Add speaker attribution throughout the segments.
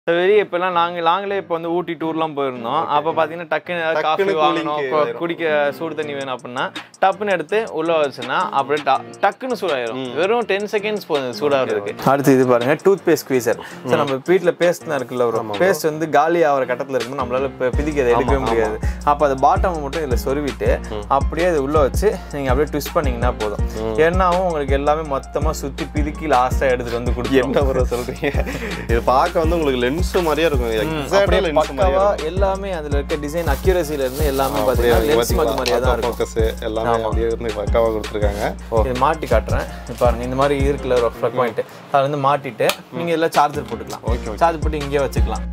Speaker 1: So வெளியே இப்போலாம் நாங்கள் நாங்களே இப்போ வந்து ஊட்டி டூர்லாம் போயிருந்தோம் அப்போ பார்த்தீங்கன்னா டக்குன்னு ஏதாவது காஃபி
Speaker 2: டக்குன்னு
Speaker 1: வாங்கணும்
Speaker 2: cooling
Speaker 1: கொ-
Speaker 2: ஆயிரும்.
Speaker 1: குடிக்க சூடு தண்ணி வேணும் அப்படின்னா டப்புன்னு எடுத்து உள்ள வச்சுன்னா அப்படியே ட- டக்குன்னு சூடாயிரும் வெறும் டென் செகண்ட்ஸ் போதும் சூடாகிறதுக்கு அடுத்து இது பாருங்க டூத் பேஸ்ட் ஸ்குவீசர் ஸோ நம்ம வீட்டில் பேஸ்ட்னா இருக்குல்ல ஒரு பேஸ்ட் வந்து காலி ஆகிற கட்டத்தில் இருக்கும்போது நம்மளால இப்போ பிதிக்க அதை எடுக்கவே முடியாது அப்போ அது பாட்டம் மட்டும் இதில் சொருவிட்டு அப்படியே அது உள்ள வச்சு நீங்கள் அப்படியே ட்விஸ்ட் பண்ணீங்கன்னா போதும் என்னாவும் உங்களுக்கு எல்லாமே மொத்தமாக சுற்றி பிதுக்கி லாஸ்ட்டாக எடுத்துட்டு வந்து கொடுக்கும்
Speaker 2: என்ன ப்ரோ சொல்றீங்க இது பார்க்க வந்து உங்களுக்கு லென்ஸ் மாதிரியே இருக்கும் எக்ஸாக்டா
Speaker 1: அப்படியே
Speaker 2: லென்ஸ் மாதிரியே
Speaker 1: பக்காவா எல்லாமே அதுல இருக்க டிசைன் அக்யூரசில இருந்து எல்லாமே பாத்தீங்கன்னா லென்ஸ் மக்கு மாதிரியே தான் இருக்கும்
Speaker 2: ஃபோக்கஸ் எல்லாமே அப்படியே இருந்து பக்காவா கொடுத்துருக்காங்க
Speaker 1: இது மாட்டி காட்டுறேன் இப்ப பாருங்க இந்த மாதிரி இருக்குல்ல ஒரு ப்ளக் பாயிண்ட் அதை வந்து மாட்டிட்டு நீங்க எல்லாம் சார்ஜர் போட்டுக்கலாம்
Speaker 2: ஓகே
Speaker 1: சார்ஜ் போட்டு இங்கேயே வச்சுக்கலாம்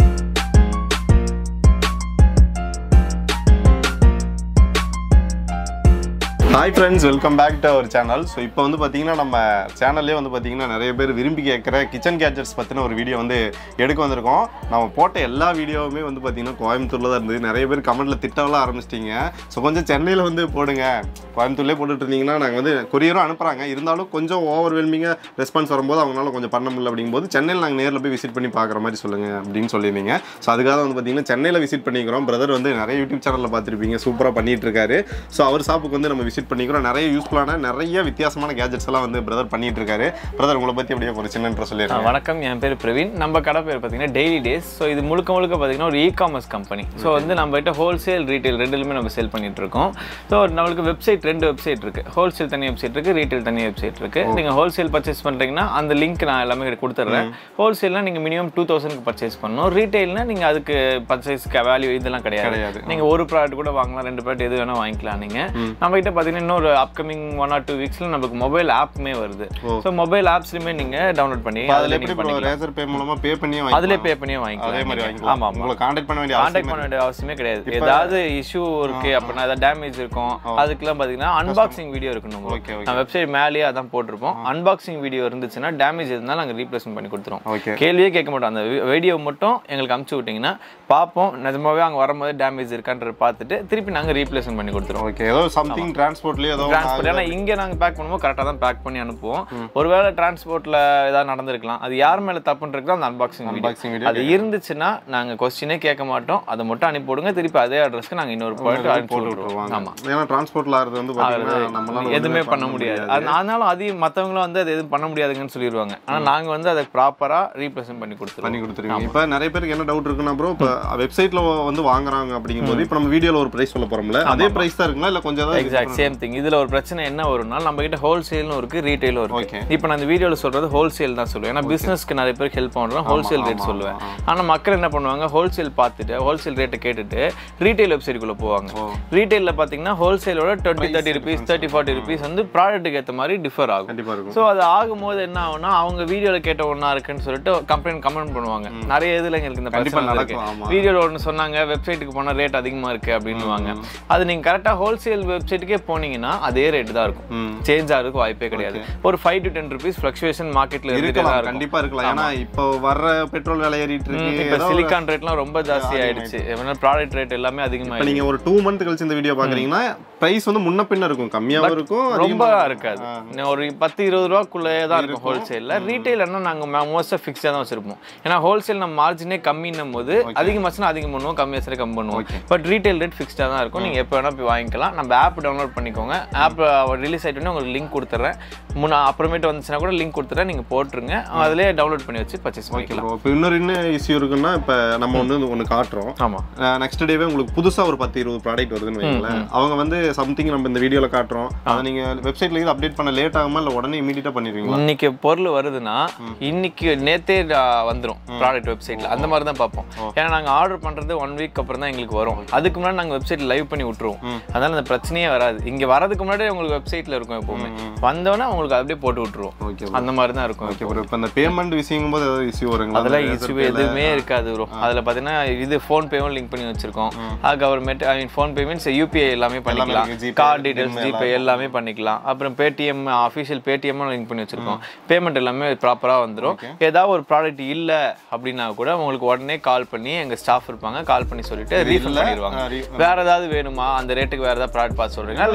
Speaker 2: hi friends welcome back to our channel so இப்போ வந்து பார்த்தீங்கன்னா நம்ம சேனல்லே வந்து பார்த்தீங்கன்னா நிறைய பேர் விரும்பி கேட்குற கிச்சன் கேஜெட்ஸ் பற்றின ஒரு வீடியோ வந்து எடுக்க வந்திருக்கோம் நம்ம போட்ட எல்லா வீடியோவுமே வந்து பார்த்தீங்கன்னா கோயம்புத்தூரில் தான் இருந்தது நிறைய பேர் கமெண்ட்டில் திட்டவெல்லாம் ஆரம்பிச்சிட்டிங்க ஸோ கொஞ்சம் சென்னையில் வந்து போடுங்க கோயம்புத்தூர்லேயே போட்டுட்டு இருந்தீங்கன்னா நாங்கள் வந்து கொரியரும் அனுப்புகிறாங்க இருந்தாலும் கொஞ்சம் ஓவர்வெல்மிங்காக ரெஸ்பான்ஸ் வரும்போது அவங்களால கொஞ்சம் பண்ண முடியல அப்படிங்கும்போது சென்னையில் நாங்கள் நேரில் போய் விசிட் பண்ணி பார்க்குற மாதிரி சொல்லுங்கள் அப்படின்னு சொல்லியிருந்தீங்க ஸோ அதுக்காக வந்து பார்த்தீங்கன்னா சென்னையில் விசிட் பண்ணிக்கிறோம் பிரதர் வந்து நிறைய யூடியூப் சேனலில் பார்த்துருப்பீங்க சூப்பராக பண்ணிட்டு இருக்காரு ஸோ அவர் ஷாப்புக்கு வந்து நம்ம விசிட் பண்ணிக்கிறோம் நிறைய யூஸ்ஃபுல்லான நிறைய வித்தியாசமான கேஜெட்ஸ் எல்லாம் வந்து பிரதர் பண்ணிட்டு இருக்காரு பிரதர் உங்களை பற்றி அப்படியே ஒரு சின்ன intro
Speaker 1: ஆ,
Speaker 2: சொல்லிடுறேன்
Speaker 1: வணக்கம் என் பேர் பிரவீன் நம்ம கடை பேர் பார்த்தீங்கன்னா டெய்லி டேஸ் ஸோ இது முழுக்க முழுக்க பார்த்தீங்கன்னா ஒரு இ காமர்ஸ் கம்பெனி ஸோ வந்து நம்ம கிட்ட ஹோல்சேல் ரீட்டைல் ரெண்டுலுமே நம்ம சேல் பண்ணிட்டு இருக்கோம் ஸோ நம்மளுக்கு வெப்சைட் ரெண்டு வெப்சைட் இருக்கு ஹோல்சேல் தனி வெப்சைட் இருக்கு ரீட்டைல் தனி வெப்சைட் இருக்கு நீங்கள் ஹோல்சேல் பர்ச்சேஸ் பண்ணுறீங்கன்னா அந்த லிங்க் நான் எல்லாமே கொடுத்துட்றேன் ஹோல்சேல்னா நீங்கள் மினிமம் டூ தௌசண்ட்க்கு பர்ச்சேஸ் பண்ணணும் ரீட்டைல்னா நீங்கள் அதுக்கு பர்ச்சேஸ்க்கு வேல்யூ இதெல்லாம் கிடையாது
Speaker 2: கிடையாது.
Speaker 1: நீங்க ஒரு ப்ராடக்ட் கூட வாங்கலாம் ரெண்டு ப்ராடக்ட் எது வேணா வாங்கிக்கலாம் நீங்க நம்ம கிட்ட பாத்தீங்கன்னா இன்னொரு அப்கமிங் ஒன் ஆர் டூ வீக்ஸ்ல நமக்கு மொபைல் ஆப்மே வருது ஸோ மொபைல் ஆப்ஸ்லயுமே நீங்க டவுன்லோட் பண்ணி
Speaker 2: அதில்
Speaker 1: அதுல
Speaker 2: எப்படி
Speaker 1: நீங்க
Speaker 2: ப்ரோ
Speaker 1: பண்ணிக்கலாம்
Speaker 2: ரேசர் பே மூலமா பே பண்ணி
Speaker 1: அதுல
Speaker 2: வாங்கிக்கலாம்
Speaker 1: பே பண்ணியே வாங்கிக்கலாம்
Speaker 2: அதே மாதிரி
Speaker 1: நீங்க.
Speaker 2: வாங்கிக்கலாம்
Speaker 1: ஆமா ஆமா
Speaker 2: உங்களை காண்டாக்ட் பண்ண வேண்டிய
Speaker 1: கான்டாக்ட்
Speaker 2: அவசியம்
Speaker 1: பண்ண வேண்டிய அவசியமே கிடையாது ஏதாவது இஷ்யூ இருக்கு அப்படின்னா ஏதாவது டேமேஜ் இருக்கும் அதுக்கெல்லாம் பாத்தீங்கன்னா அன்பாக்சிங் வீடியோ இருக்கணும்
Speaker 2: Okay,
Speaker 1: உங்களுக்கு
Speaker 2: okay.
Speaker 1: நம்ம வெப்சைட் மேலேயே அதான் போட்டிருப்போம் அன்பாக்சிங் வீடியோ இருந்துச்சுன்னா டேமேஜ் இருந்தாலும் நாங்க ரீப்ளேஸ்மெண்ட் பண்ணி கொடுத்துருவோம்
Speaker 2: ஓகே
Speaker 1: கேள்வியே கேட்க மாட்டோம் அந்த வீடியோ மட்டும் எங்களுக்கு அமுச்சு விட்டீங்கன்னா பார்ப்போம் நிஜமாவே அங்கே வரும்போது டேமேஜ் இருக்கான்றத பார்த்துட்டு திருப்பி நாங்கள் ரீப்ளேஸ்மெண்ட் பண்ணி கொடுத்துருவோம்
Speaker 2: ஓகே ஏதோ சம்திங் டிரான்ஸ்போர்ட்லயே ஏதோ
Speaker 1: டிரான்ஸ்போர்ட் ஏன்னா இங்கே நாங்கள் பேக் பண்ணும்போது கரெக்டாக தான் பேக் பண்ணி அனுப்புவோம் ஒருவேளை டிரான்ஸ்போர்ட்டில் ஏதாவது நடந்திருக்கலாம் அது யார் மேலே தப்புன்றது அந்த அன்பாக்சிங் வீடியோ
Speaker 2: அன்பாக்சிங் வீடியோ
Speaker 1: அது இருந்துச்சுன்னா நாங்கள் கொஸ்டினே கேட்க மாட்டோம் அதை மட்டும் அனுப்பி விடுங்க திருப்பி அதே அட்ரஸ்க்கு நாங்கள் இன்னொரு பாயிண்ட் அனுப்பி
Speaker 2: போட்டு
Speaker 1: விட்டுருவோம்
Speaker 2: விட்டுருவாங்க
Speaker 1: ஆமாம்
Speaker 2: ஏன்னா டிரான்ஸ்போர்ட்ல ஆறது வந்து பாத்தீங்கன்னா நம்மளால
Speaker 1: எதுவுமே பண்ண முடியாது அது அதனால அதையும் மற்றவங்களும் வந்து அது எதுவும் பண்ண முடியாதுங்கன்னு சொல்லிடுவாங்க ஆனால் நாங்கள் வந்து அதை ப்ராப்பராக ரீப்ளேஸ்மெண்ட் பண்ணி கொடுத்துருவோம்
Speaker 2: பண்ணி கொடுத்துருவீங்க இப்போ நிறைய பேருக்கு என்ன டவுட் இருக்குன்னா ப்ரோ இப்போ வெப்சைட்ல வந்து வாங்குறாங்க அப்படிங்கும்போது இப்போ நம்ம வீடியோல ஒரு பிரைஸ் சொல்ல போறோம்ல அதே பிரைஸ் தான் இருக்குங்களா இல்ல கொஞ்சம் ஏதாவது
Speaker 1: எக்ஸாக்ட் சேம் திங் இதுல ஒரு பிரச்சனை என்ன வரும்னா நம்ம கிட்ட ஹோல்சேலும் இருக்கு ரீட்டைலும்
Speaker 2: Okay.
Speaker 1: இருக்கு இப்போ நான் இந்த வீடியோல சொல்றது ஹோல்சேல் தான் சொல்லுவேன் ஏன்னா பிசினஸ்க்கு நிறைய பேருக்கு ஹெல்ப் பண்றோம் ஹோல்சேல் ரேட் சொல்லுவேன் ஆனா மக்கள் என்ன பண்ணுவாங்க ஹோல்சேல் பார்த்துட்டு ஹோல்சேல் ரேட்டை கேட்டுட்டு ரீட்டைல் வெப்சைட்டுக்குள்ள போவாங்க ரீட்டைல்ல பாத்தீங்கன்னா ஹோல்சேலோட twenty thirty rupees thirty forty rupees வந்து ப்ராடக்ட்டுக்கு ஏற்ற மாதிரி டிஃபர் ஆகும்
Speaker 2: கண்டிப்பா இருக்கும்
Speaker 1: ஸோ அது ஆகும்போது என்ன ஆகும்னா அவங்க வீடியோல கேட்ட ஒன்றா இருக்குன்னு சொல்லிட்டு கம்ப்ளைண்ட் கமெண்ட் பண்ணுவாங்க நிறைய இதுல எங்களுக்கு இந்த
Speaker 2: கண்டிப்பா
Speaker 1: பிரச்சனை இருக்கு
Speaker 2: நடக்கும் ஆமா
Speaker 1: வீடியோல ஒன்று சொன்னாங்க வெப்சைட்டுக்கு போனால் ரேட் அதிகமாக இருக்கு அப்படின்னுவாங்க அது நீங்கள் கரெக்டாக ஹோல்சேல் வெப்சைட்டுக்கே போனீங்கன்னா அதே ரேட் தான் இருக்கும்
Speaker 2: ம்.
Speaker 1: சேஞ்ச் ஆகிறதுக்கு வாய்ப்பே கிடையாது ஒரு five to ten rupees fluctuation மார்க்கெட்டில் இருந்துட்டே தான்
Speaker 2: இருக்கலாம்
Speaker 1: இருக்கும்
Speaker 2: கண்டிப்பா இருக்கலாம் ஏன்னா இப்போ வர்ற பெட்ரோல் விலை ஏறிட்டு இருக்கு
Speaker 1: இப்போ
Speaker 2: ஏதோ
Speaker 1: சிலிக்கான் ரேட்லாம் ரொம்ப ஜாஸ்தி ஆயிடுச்சு ப்ராடக்ட் ரேட் எல்லாமே
Speaker 2: இப்போ
Speaker 1: அதிகமாக
Speaker 2: நீங்க ஒரு டூ மந்த் கழிச்சு இந்த வீடியோ பாக்குறீங்கன்னா பிரைஸ் வந்து முன்ன பின்ன இருக்கும் கம்மியாவும் இருக்கும்
Speaker 1: ரொம்ப
Speaker 2: அதிகமாவும்
Speaker 1: இருக்காது இன்னும் ஒரு பத்து இருபது ரூபாக்குள்ளே தான் இருக்கும் ஹோல்சேலில் ரீட்டைலர்னா நாங்கள் மோஸ்ட்டாக ஃபிக்ஸாக தான் வச்சிருப்போம் ஏன்னா ஹோல்சேல் நம்ம மார்ஜினே கம்மின்னும் போது அதிகமாச்சுன்னா அதிகம் பண்ணுவோம் கம்மியாச்சுனா கம்மி பண்ணுவோம் பட் ரீட்டைல் ரேட் ஃபிக்ஸ்டாக தான் இருக்கும் நீங்கள் எப்போ வேணால் போய் வாங்கிக்கலாம் நம்ம ஆப் டவுன்லோட் பண்ணிக்கோங்க ஆப் ரிலீஸ் ஆகிட்டோன்னே உங்களுக்கு லிங்க் கொடுத்துட்றேன் முன்ன அப்புறமேட்டு வந்துச்சுன்னா கூட லிங்க் கொடுத்துட்றேன் நீங்கள் போட்டுருங்க அதிலே டவுன்லோட் பண்ணி வச்சு பர்ச்சேஸ் பண்ணிக்கலாம்
Speaker 2: இப்போ இன்னொரு என்ன இஷ்யூ இருக்குன்னா இப்போ நம்ம வந்து ஒன்று காட்டுறோம்
Speaker 1: ஆமாம்
Speaker 2: நெக்ஸ்ட் டேவே உங்களுக்கு புதுசா ஒரு பத்து இருபது ப்ராடக்ட் வருதுன்னு வைங்களேன் அவங்க வந்து சம்திங் நம்ம இந்த வீடியோல காட்டுறோம் அதை நீங்க வெப்சைட்ல இது அப்டேட் பண்ண லேட் ஆகுமா இல்ல உடனே இமீடியட்டா பண்ணிடுவீங்களா
Speaker 1: இன்னைக்கு பொருள் வருதுன்னா இன்னைக்கு நேத்தே ஆ, வந்துரும் ப்ராடக்ட் வெப்சைட்ல அந்த மாதிரி தான் பார்ப்போம் ஏன்னா நாங்க ஆர்டர் பண்றது ஒன் வீக் அப்புறம் தான் எங்களுக்கு வரும் அதுக்கு முன்னாடி நாங்க வெப்சைட் லைவ் பண்ணி விட்டுருவோம் அதனால அந்த பிரச்சனையே வராது இங்க வரதுக்கு முன்னாடி உங்களுக்கு வெப்சைட்ல இருக்கும் எப்பவுமே வந்தோடனே உங்களுக்கு அப்படியே போட்டு விட்டுருவோம்
Speaker 2: ஓகே
Speaker 1: அந்த மாதிரி தான் இருக்கும்
Speaker 2: ஓகே ப்ரோ இப்போ இந்த பேமெண்ட் விஷயங்கும் போது ஏதாவது இஷ்யூ வருங்களா
Speaker 1: அதெல்லாம்
Speaker 2: அந்த
Speaker 1: இஷ்யூ
Speaker 2: Razor Payல?
Speaker 1: எதுவுமே இருக்காது ப்ரோ அதில் பார்த்தீங்கன்னா இது ஃபோன் பேவும் லிங்க் பண்ணி வச்சிருக்கோம் அதுக்கப்புறமேட்டு I mean phone payments UPI எல்லாமே பண்ணிக்கலாம்
Speaker 2: இருக்கு. GPay,
Speaker 1: கார்டு டீடைல்ஸ் ஜிபே எல்லாமே பண்ணிக்கலாம் அப்புறம் பேடிஎம் அஃபிஷியல் பேடிஎம் லிங்க் பண்ணி வச்சிருக்கோம் பேமெண்ட் எல்லாமே ப்ராப்பராக வந்துடும் ஏதாவது ஒரு ப்ராடக்ட் இல்லை அப்படின்னா கூட உங்களுக்கு உடனே கால் பண்ணி எங்க ஸ்டாஃப் இருப்பாங்க கால் பண்ணி சொல்லிட்டு ரீஃபண்ட் பண்ணிடுவாங்க
Speaker 2: ஆ, re-
Speaker 1: வேற ஏதாவது வேணுமா அந்த ரேட்டுக்கு வேற ஏதாவது ப்ராடக்ட் பார்த்து சொல்றீங்க இல்ல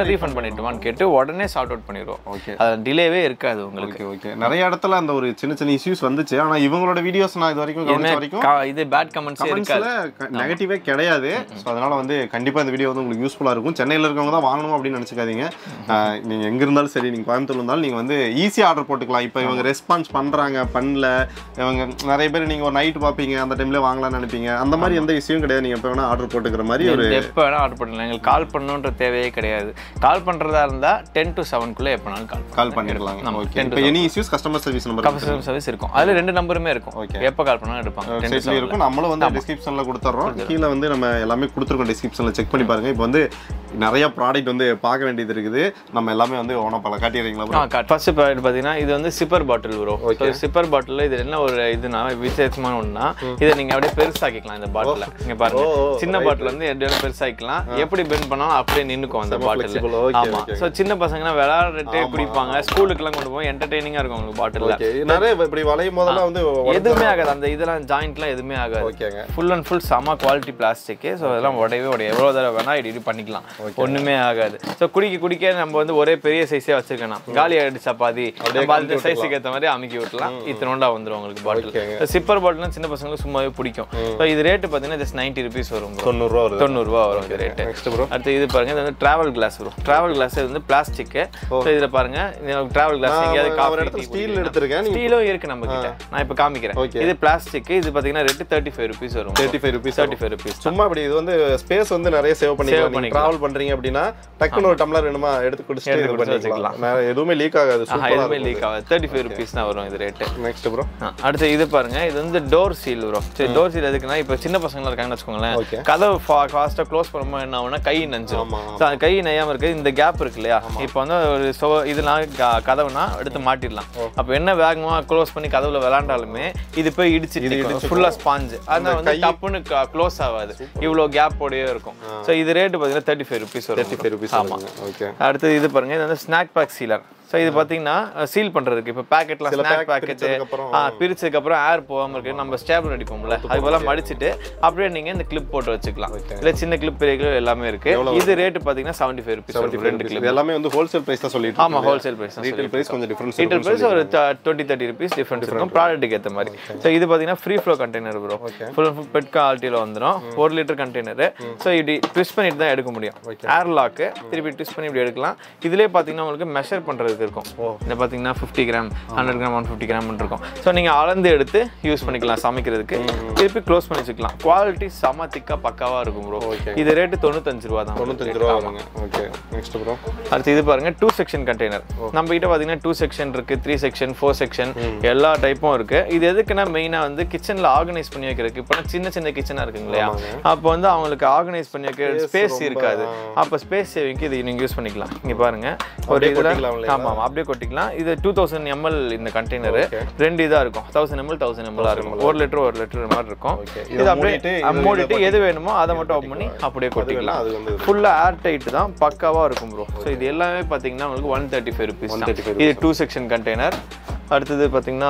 Speaker 1: ரீஃபண்ட் பண்ணிட்டுமான்னு கேட்டு உடனே சார்ட் அவுட் பண்ணிடுவோம்
Speaker 2: ஓகே
Speaker 1: அது டிலேவே இருக்காது உங்களுக்கு
Speaker 2: ஓகே ஓகே நிறைய இடத்துல அந்த ஒரு சின்ன சின்ன இஷ்யூஸ் வந்துச்சு ஆனா இவங்களோட வீடியோஸ் நான் இது வரைக்கும் கவனிச்ச வரைக்கும்
Speaker 1: கா- இது பேட் கமெண்ட்ஸே இருக்காது
Speaker 2: கமெண்ட்ஸ்ல நெகட்டிவே கிடையாது ஸோ அதனால வந்து கண்டிப்பா இந்த வீடியோ வந்து உங்களுக்கு யூஸ்ஃபுல்லா இருக்கும் சென்னையில இருக்கவங்க தான் வாங்கணும் அப்படின்னு நினைச்சுக்காதீங்க ஆஹ் நீங்க எங்க இருந்தாலும் சரி நீங்க கோயம்புத்தூர்ல இருந்தாலும் நீங்க வந்து ஈஸியா ஆர்டர் போட்டுக்கலாம் இப்போ இவங்க ரெஸ்பான்ஸ் பண்றாங்க பண்ணல இவங்க நிறைய பேர் நீங்க ஒரு நைட் பார்ப்பீங்க அந்த டைம்ல வாங்கலாம்னு நினைப்பீங்க அந்த மாதிரி எந்த விஷயம் கிடையாது நீங்க எப்போ வேணா ஆர்டர் போட்டுக்கிற மாதிரி ஒரு
Speaker 1: எப்போ வேணால் ஆர்டர் பண்ணலாம் எங்களுக்கு கால் பண்ணணுன்ற தேவையே கிடையாது கால் பண்ணுறதா இருந்தால் டென் டு செவன்குள்ளே எப்போனாலும் கால்
Speaker 2: கால் பண்ணிக்கலாம்
Speaker 1: நம்ம
Speaker 2: ஓகே
Speaker 1: 10 to
Speaker 2: இப்போ any issues customer service number
Speaker 1: customer service இருக்கும் அதில் ரெண்டு நம்பருமே இருக்கும்
Speaker 2: Okay.
Speaker 1: எப்போ கால் பண்ணாலும் எடுப்பாங்க 10 to
Speaker 2: வெப்சைட்ல இருக்கும் நம்மளும் வந்து டிஸ்கிரிப்ஷன்ல கொடுத்துறோம் கீழே வந்து நம்ம எல்லாமே கொடுத்துருக்கோம் டிஸ்கிரிப்ஷன்ல செக் பண்ணி பாருங்க இப்போ வந்து நிறைய ப்ராடக்ட் வந்து பார்க்க வேண்டியது இருக்குது நம்ம எல்லாமே வந்து ஓன பல காட்டிடுறீங்களா bro?
Speaker 1: ஆ ஃபர்ஸ்ட் ப்ராடக்ட் பார்த்தீங்கன்னா இது வந்து சிப்பர் பாட்டில் வரும்
Speaker 2: Okay.
Speaker 1: சிப்பர் பாட்டில் இது என்ன ஒரு இதுனா விசேஷமான ஒன்றுனா இதை நீங்கள் அப்படியே பெருசாக்கிக்கலாம் இந்த பாட்டில் இங்கே பாருங்க
Speaker 2: ஓ, ஓ,
Speaker 1: சின்ன பாட்டில் வந்து எப்படி வேணா பெருசாக்கிக்கலாம் எப்படி பெண்ட் பண்ணாலும் அப்படியே நின்னுக்கும் அந்த பாட்டில்
Speaker 2: flexible, okay,
Speaker 1: ஆமா
Speaker 2: okay.
Speaker 1: ஸோ சின்ன பசங்கன்னா விளையாடுறதே குடிப்பாங்க ஸ்கூலுக்குலாம் கொண்டு போய் என்டர்டெய்னிங்காக இருக்கும் உங்களுக்கு பாட்டிலில்
Speaker 2: ஓகே நிறைய இப்படி வளையும் போதெல்லாம் வந்து
Speaker 1: எதுவுமே ஆகாது அந்த இதெல்லாம் ஜாயிண்ட்லாம் எதுவுமே ஆகாது
Speaker 2: ஓகேங்க
Speaker 1: ஃபுல் அண்ட் ஃபுல் செம குவாலிட்டி பிளாஸ்டிக்கு ஸோ அதெல்லாம் உடையவே உடைய எவ்வளோ தடவை வேணால் இது பண்ணிக்கலாம் ஒன்றுமே ஆகாது ஸோ குடிக்க குடிக்க நம்ம வந்து ஒரே பெரிய சைஸே வச்சிருக்கணும் காலி ஆகிடுச்சா பாதி நம்ம அந்த சைஸுக்கு ஏற்ற மாதிரி அமுக்கி விட்டலாம் இத்தனோண்டா வந்துடும் உங்களுக்கு பாட்டில் சிப்பர் பாட்டில் சின்ன பசங்களுக்கு சும்மாவே பிடிக்கும் ஸோ இது ரேட்டு பார்த்தீங்கன்னா ஜஸ்ட் நைன்ட்டி ருபீஸ் வரும் bro.
Speaker 2: தொண்ணூறுரூவா வருது
Speaker 1: தொண்ணூறுரூவா வரும் இந்த ரேட்டு
Speaker 2: நெக்ஸ்ட் ப்ரோ
Speaker 1: அடுத்து இது பாருங்க இது வந்து டிராவல் கிளாஸ் வரும் டிராவல் கிளாஸ் இது வந்து பிளாஸ்டிக் ஸோ இதில் பாருங்க டிராவல் கிளாஸ் எங்கேயாவது
Speaker 2: ஒரு
Speaker 1: காஃபி
Speaker 2: இடத்துல ஸ்டீல் எடுத்திருக்கேன் நீங்க
Speaker 1: ஸ்டீலும் இருக்கு நம்ம கிட்ட நான் இப்போ காமிக்கிறேன்
Speaker 2: Okay.
Speaker 1: இது பிளாஸ்டிக் இது பாத்தீங்கன்னா ரேட்டு தேர்ட்டி ஃபைவ் ருபீஸ் வரும்
Speaker 2: thirty five rupees
Speaker 1: thirty five rupees
Speaker 2: சும்மா அப்படி இது வந்து ஸ்பேஸ் வந்து நிறைய சேவ் பண்ணிக்கலாம் நீங்க
Speaker 1: பண்ணிக்கலாம்.
Speaker 2: டிராவல் பண்றீங்க அப்படின்னா டக்குன்னு ஒரு டம்ளர் வேணுமா எடுத்து குடிச்சிட்டு இது
Speaker 1: எடுத்து குடிச்சு
Speaker 2: பண்ணிக்கலாம் நிறைய- எதுவுமே லீக் ஆகாது சூப்பரா
Speaker 1: எதுவுமே லீக் ஆகாது தேர்ட்டி ஃபைவ் ருபீஸ் தான் வரும் இது ரேட்டு
Speaker 2: நெக்ஸ்ட் ப்ரோ
Speaker 1: அடுத்து இது பாருங்க இது வந்து டோர் சீல் வரும் சரி டோர் சீல் எதுக்குன்னா இப்போ சின்ன பசங்க இருக்காங்கன்னு வச்சுக்கோங்களேன்
Speaker 2: Okay.
Speaker 1: கதவு ஃபாஸ்ட்டாக க்ளோஸ் பண்ணும்போது என்ன ஆகும்னா கை நஞ்சிரும்
Speaker 2: ஆமா.
Speaker 1: ஸோ அந்த கை நெய்யாம இருக்குது இந்த கேப் இருக்கு இல்லையா இப்போ வந்து ஒரு சோ இதெல்லாம் க- கதவுனா எடுத்து மாட்டிடலாம் அப்போ என்ன வேகமாக க்ளோஸ் பண்ணி கதவுல விளாண்டாலுமே இது போய் இடிச்சிட்டு ஃபுல்லாக ஸ்பாஞ்சு அதனால வந்து டப்புன்னு க்ளோஸ் ஆகாது இவ்வளோ கேப்போடயே இருக்கும் ஸோ இது ரேட்டு பார்த்தீங்கன்னா தேர்ட்டி ஃபைவ் ருபீஸ் வரும்
Speaker 2: தேர்ட்டி ஃபைவ் ருபீஸ்
Speaker 1: ஆமா
Speaker 2: ஓகே
Speaker 1: அடுத்து இது பாருங்க இது வந்து ஸ்நாக் பேக் சீலர் ஸோ இது பார்த்தீங்கன்னா சீல் பண்ணுறதுக்கு இப்போ பேக்கெட்லாம்
Speaker 2: சில
Speaker 1: ஸ்நாக்
Speaker 2: pack
Speaker 1: பேக்கெட்டு
Speaker 2: பிரிச்சதுக்கப்புறம்
Speaker 1: ஆ பிரிச்சதுக்கு அப்புறம் ஏர் போகாம இருக்கு நம்ம ஸ்டேபிள் அடிப்போம்ல அது போல மடிச்சிட்டு அப்படியே நீங்க இந்த கிளிப் போட்டு வச்சுக்கலாம் இல்ல சின்ன கிளிப் பெரிய கிளிப் எல்லாமே இருக்கு இது ரேட் பாத்தீங்கன்னா செவன்டி ஃபைவ் ருபீஸ் ரெண்டு கிளிப்
Speaker 2: இது எல்லாமே வந்து ஹோல்சேல் பிரைஸ் தான் சொல்லிட்டு
Speaker 1: ஆமா ஹோல்சேல் பிரைஸ்
Speaker 2: ரீட்டைல் பிரைஸ் கொஞ்சம் டிஃபரன்ஸ்
Speaker 1: ரீட்டைல் பிரைஸ் ஒரு டுவெண்ட்டி தேர்ட்டி ருபீஸ் டிஃபரன்ஸ் இருக்கும் ப்ராடக்ட்டுக்கு ஏற்ற மாதிரி ஸோ இது பார்த்தீங்கன்னா free flow container bro full full PET குவாலிட்டியில் வந்துடும் ஒரு லிட்டர் கண்டெய்னர் ஸோ இப்படி ட்விஸ்ட் பண்ணிட்டு தான் எடுக்க முடியும் ஏர் லாக்கு திருப்பி ட்விஸ்ட் பண்ணி இப்படி எடுக்கலாம் இதுலேயே பார்த்தீங்கன்னா உங்களுக்கு மெஷர் பண்ணுறதுக்கு இருக்கும் இந்த பார்த்தீங்கன்னா fifty gram hundred gram one fifty gram இருக்கும் ஸோ நீங்கள் அளந்து எடுத்து யூஸ் பண்ணிக்கலாம் சமைக்கிறதுக்கு திருப்பி க்ளோஸ் பண்ணி வச்சுக்கலாம் குவாலிட்டி செம திக்கா பக்காவாக இருக்கும் ப்ரோ இது ரேட்டு தொண்ணூத்தஞ்சு ரூபா தான்
Speaker 2: தொண்ணூத்தஞ்சு ரூபா வருங்க ஓகே நெக்ஸ்ட் ப்ரோ
Speaker 1: அடுத்து இது பாருங்க டூ செக்ஷன் கண்டெய்னர் நம்ம கிட்ட பாத்தீங்கன்னா டூ செக்ஷன் இருக்கு த்ரீ செக்ஷன் ஃபோர் செக்ஷன் எல்லா டைப்பும் இருக்கு இது எதுக்குன்னா மெயினா வந்து கிச்சன்ல ஆர்கனைஸ் பண்ணி வைக்கிறதுக்கு இப்போ சின்ன சின்ன கிச்சனா இருக்கு இல்லையா அப்போ வந்து அவங்களுக்கு ஆர்கனைஸ் பண்ணி வைக்க ஸ்பேஸ் இருக்காது அப்போ ஸ்பேஸ் சேவிங்க்கு இது நீங்க யூஸ் பண்ணிக்கலாம் இங்க பாருங்க ஒரு
Speaker 2: அப்படியே
Speaker 1: இதுல
Speaker 2: கொட்டிக்கலாம் இல்லையா?
Speaker 1: ஆமா ஆமா அப்படியே கொட்டிக்கலாம் இது டூ தௌசண்ட் எம்எல் இந்த கண்டெய்னர் ரெண்டு இதா இருக்கும் தௌசண்ட் எம்எல் தௌசண்ட் எம்எல் இருக்கும் ஒரு லிட்டர் ஒரு லிட்டர் மாதிரி இருக்கும்
Speaker 2: இதை
Speaker 1: இது அப்படியே
Speaker 2: மூடிட்டு,
Speaker 1: அஹ், மூடிட்டு எது வேணுமோ அதை மட்டும் ஓப்பன் பண்ணி அப்படியே கொட்டிக்கலாம்
Speaker 2: அது வந்து
Speaker 1: ஃபுல்லாக ஏர் டைட் தான் பக்காவாக இருக்கும் ப்ரோ ஸோ இது எல்லாமே பார்த்தீங்கன்னா உங்களுக்கு ஒன் தேர்ட்டி ஃபைவ் ருபீஸ்
Speaker 2: 135
Speaker 1: இது டூ செக்ஷன் கண்டெய்னர் அடுத்தது பார்த்தீங்கன்னா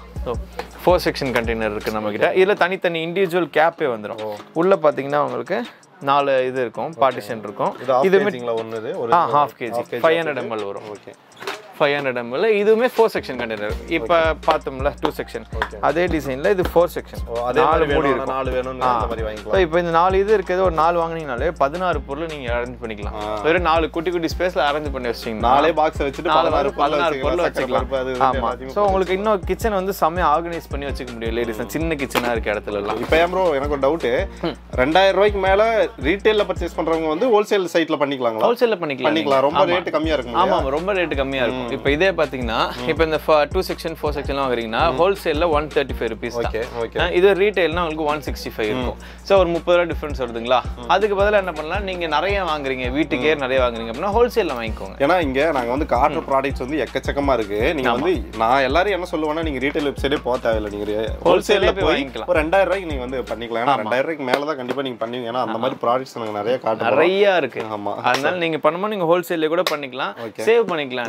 Speaker 1: ஃபோர் செக்ஷன் கண்டெய்னர் இருக்குது நம்மக்கிட்ட இதில் தனித்தனி இண்டிவிஜுவல் கேப்பே வந்துடும் உள்ளே பார்த்தீங்கன்னா உங்களுக்கு நாலு இது இருக்கும் பார்ட்டிஷன் இருக்கும்
Speaker 2: இது ஆஃப்
Speaker 1: இதுவுமே
Speaker 2: கேஜிங்களா ஒன்று ஒரு
Speaker 1: ஆ half KG five hundred ML வரும்
Speaker 2: ஓகே
Speaker 1: ஃபைவ் ஹண்ட்ரட் எம்எல் இதுவுமே ஃபோர் செக்ஷன் கண்டெய்னர் இப்போ பார்த்தோம்ல டூ செக்ஷன் அதே டிசைனில் இது ஃபோர் செக்ஷன்
Speaker 2: அதே
Speaker 1: நாலு
Speaker 2: மாதிரி
Speaker 1: மூடி
Speaker 2: வேணும்
Speaker 1: இருக்கும்
Speaker 2: நாலு வேணும் அந்த மாதிரி வாங்கிக்கலாம்
Speaker 1: ஸோ இப்போ இந்த நாலு இது இருக்கிறது ஒரு நாலு வாங்குனீங்கனாலே பதினாறு பொருள் நீங்கள் அரேஞ்ச் பண்ணிக்கலாம் வெறும் நாலு குட்டி குட்டி ஸ்பேஸில் அரேஞ்ச் பண்ணி வச்சிங்கன்னா
Speaker 2: நாலே பாக்ஸ் வச்சுட்டு
Speaker 1: நாலு
Speaker 2: பதினாறு
Speaker 1: வரும், பதினாறு பொருள்
Speaker 2: வச்சுக்கலாம்
Speaker 1: வச்சுக்கலாம்
Speaker 2: சக்கரை பருப்பு, அது இது
Speaker 1: ஆமா
Speaker 2: எல்லாத்தையும்
Speaker 1: ஸோ உங்களுக்கு இன்னும் கிச்சன் வந்து செம்மையா ஆர்கனைஸ் பண்ணி வச்சுக்க முடியும் லேடிஸ் சின்ன கிச்சனா இருக்க இடத்துல எல்லாம்
Speaker 2: இப்போ ஏன் ப்ரோ எனக்கு ஒரு டவுட் ரெண்டாயிரம் ரூபாய்க்கு மேல ரீட்டைல்ல பர்ச்சேஸ் பண்றவங்க வந்து ஹோல்சேல் சைட்ல பண்ணிக்கலாங்களா
Speaker 1: ஹோல்சேல்ல பண்ணிக்கலாம்
Speaker 2: பண்ணிக்கலாம் ரொம்ப
Speaker 1: ஆமா.
Speaker 2: ரேட் கம்மியா இருக்கும்
Speaker 1: ஆமா ரொம்ப ரேட் கம்மியா இருக்கும் இப்போ இதே பாத்தீங்கன்னா இப்போ இந்த டூ செக்ஷன் ஃபோர் செக்ஷன்லாம் வாங்குறீங்கன்னா ஹோல்சேல்ல one thirty five rupees
Speaker 2: okay okay
Speaker 1: இது ரீட்டைல்னா உங்களுக்கு ஒன் சிக்ஸ்டி ஃபைவ் இருக்கும் ஸோ ஒரு முப்பது ரூபா டிஃபரன்ஸ் வருதுங்களா அதுக்கு பதிலா என்ன பண்ணலாம் நீங்க நிறைய வாங்குறீங்க வீட்டுக்கே நிறைய வாங்குறீங்க அப்படின்னா ஹோல்சேல்ல வாங்கிக்கோங்க
Speaker 2: ஏன்னா இங்க நாங்க வந்து காட்டுற ப்ராடக்ட்ஸ் வந்து எக்கச்சக்கமா இருக்கு நீங்க வந்து நான் எல்லாரும் என்ன சொல்லுவேன்னா நீங்க ரீட்டைல் வெப்சைட்டே போக தேவையில்லை நீங்க ஹோல்சேல்ல
Speaker 1: போய்
Speaker 2: போய்
Speaker 1: வாங்கிக்கலாம்.
Speaker 2: ஒரு ரெண்டாயிரம் ரூபாய்க்கு நீங்க வந்து பண்ணிக்கலாம் ஏன்னா ரெண்டாயிரம் ரூபாய்க்கு மேல தான் கண்டிப்பா நீங்க பண்ணுவீங்க ஏன்னா அந்த மாதிரி ப்ராடக்ட்ஸ் நாங்க நிறைய காட்டுறோம்
Speaker 1: நிறைய இருக்கு
Speaker 2: ஆமா
Speaker 1: அதனால நீங்க பண்ணும்போது நீங்க ஹோல்சேல்ல கூட பண்ணிக்கலாம் சேவ் பண்ணிக்கலாம் நீங்க.
Speaker 2: நிறைய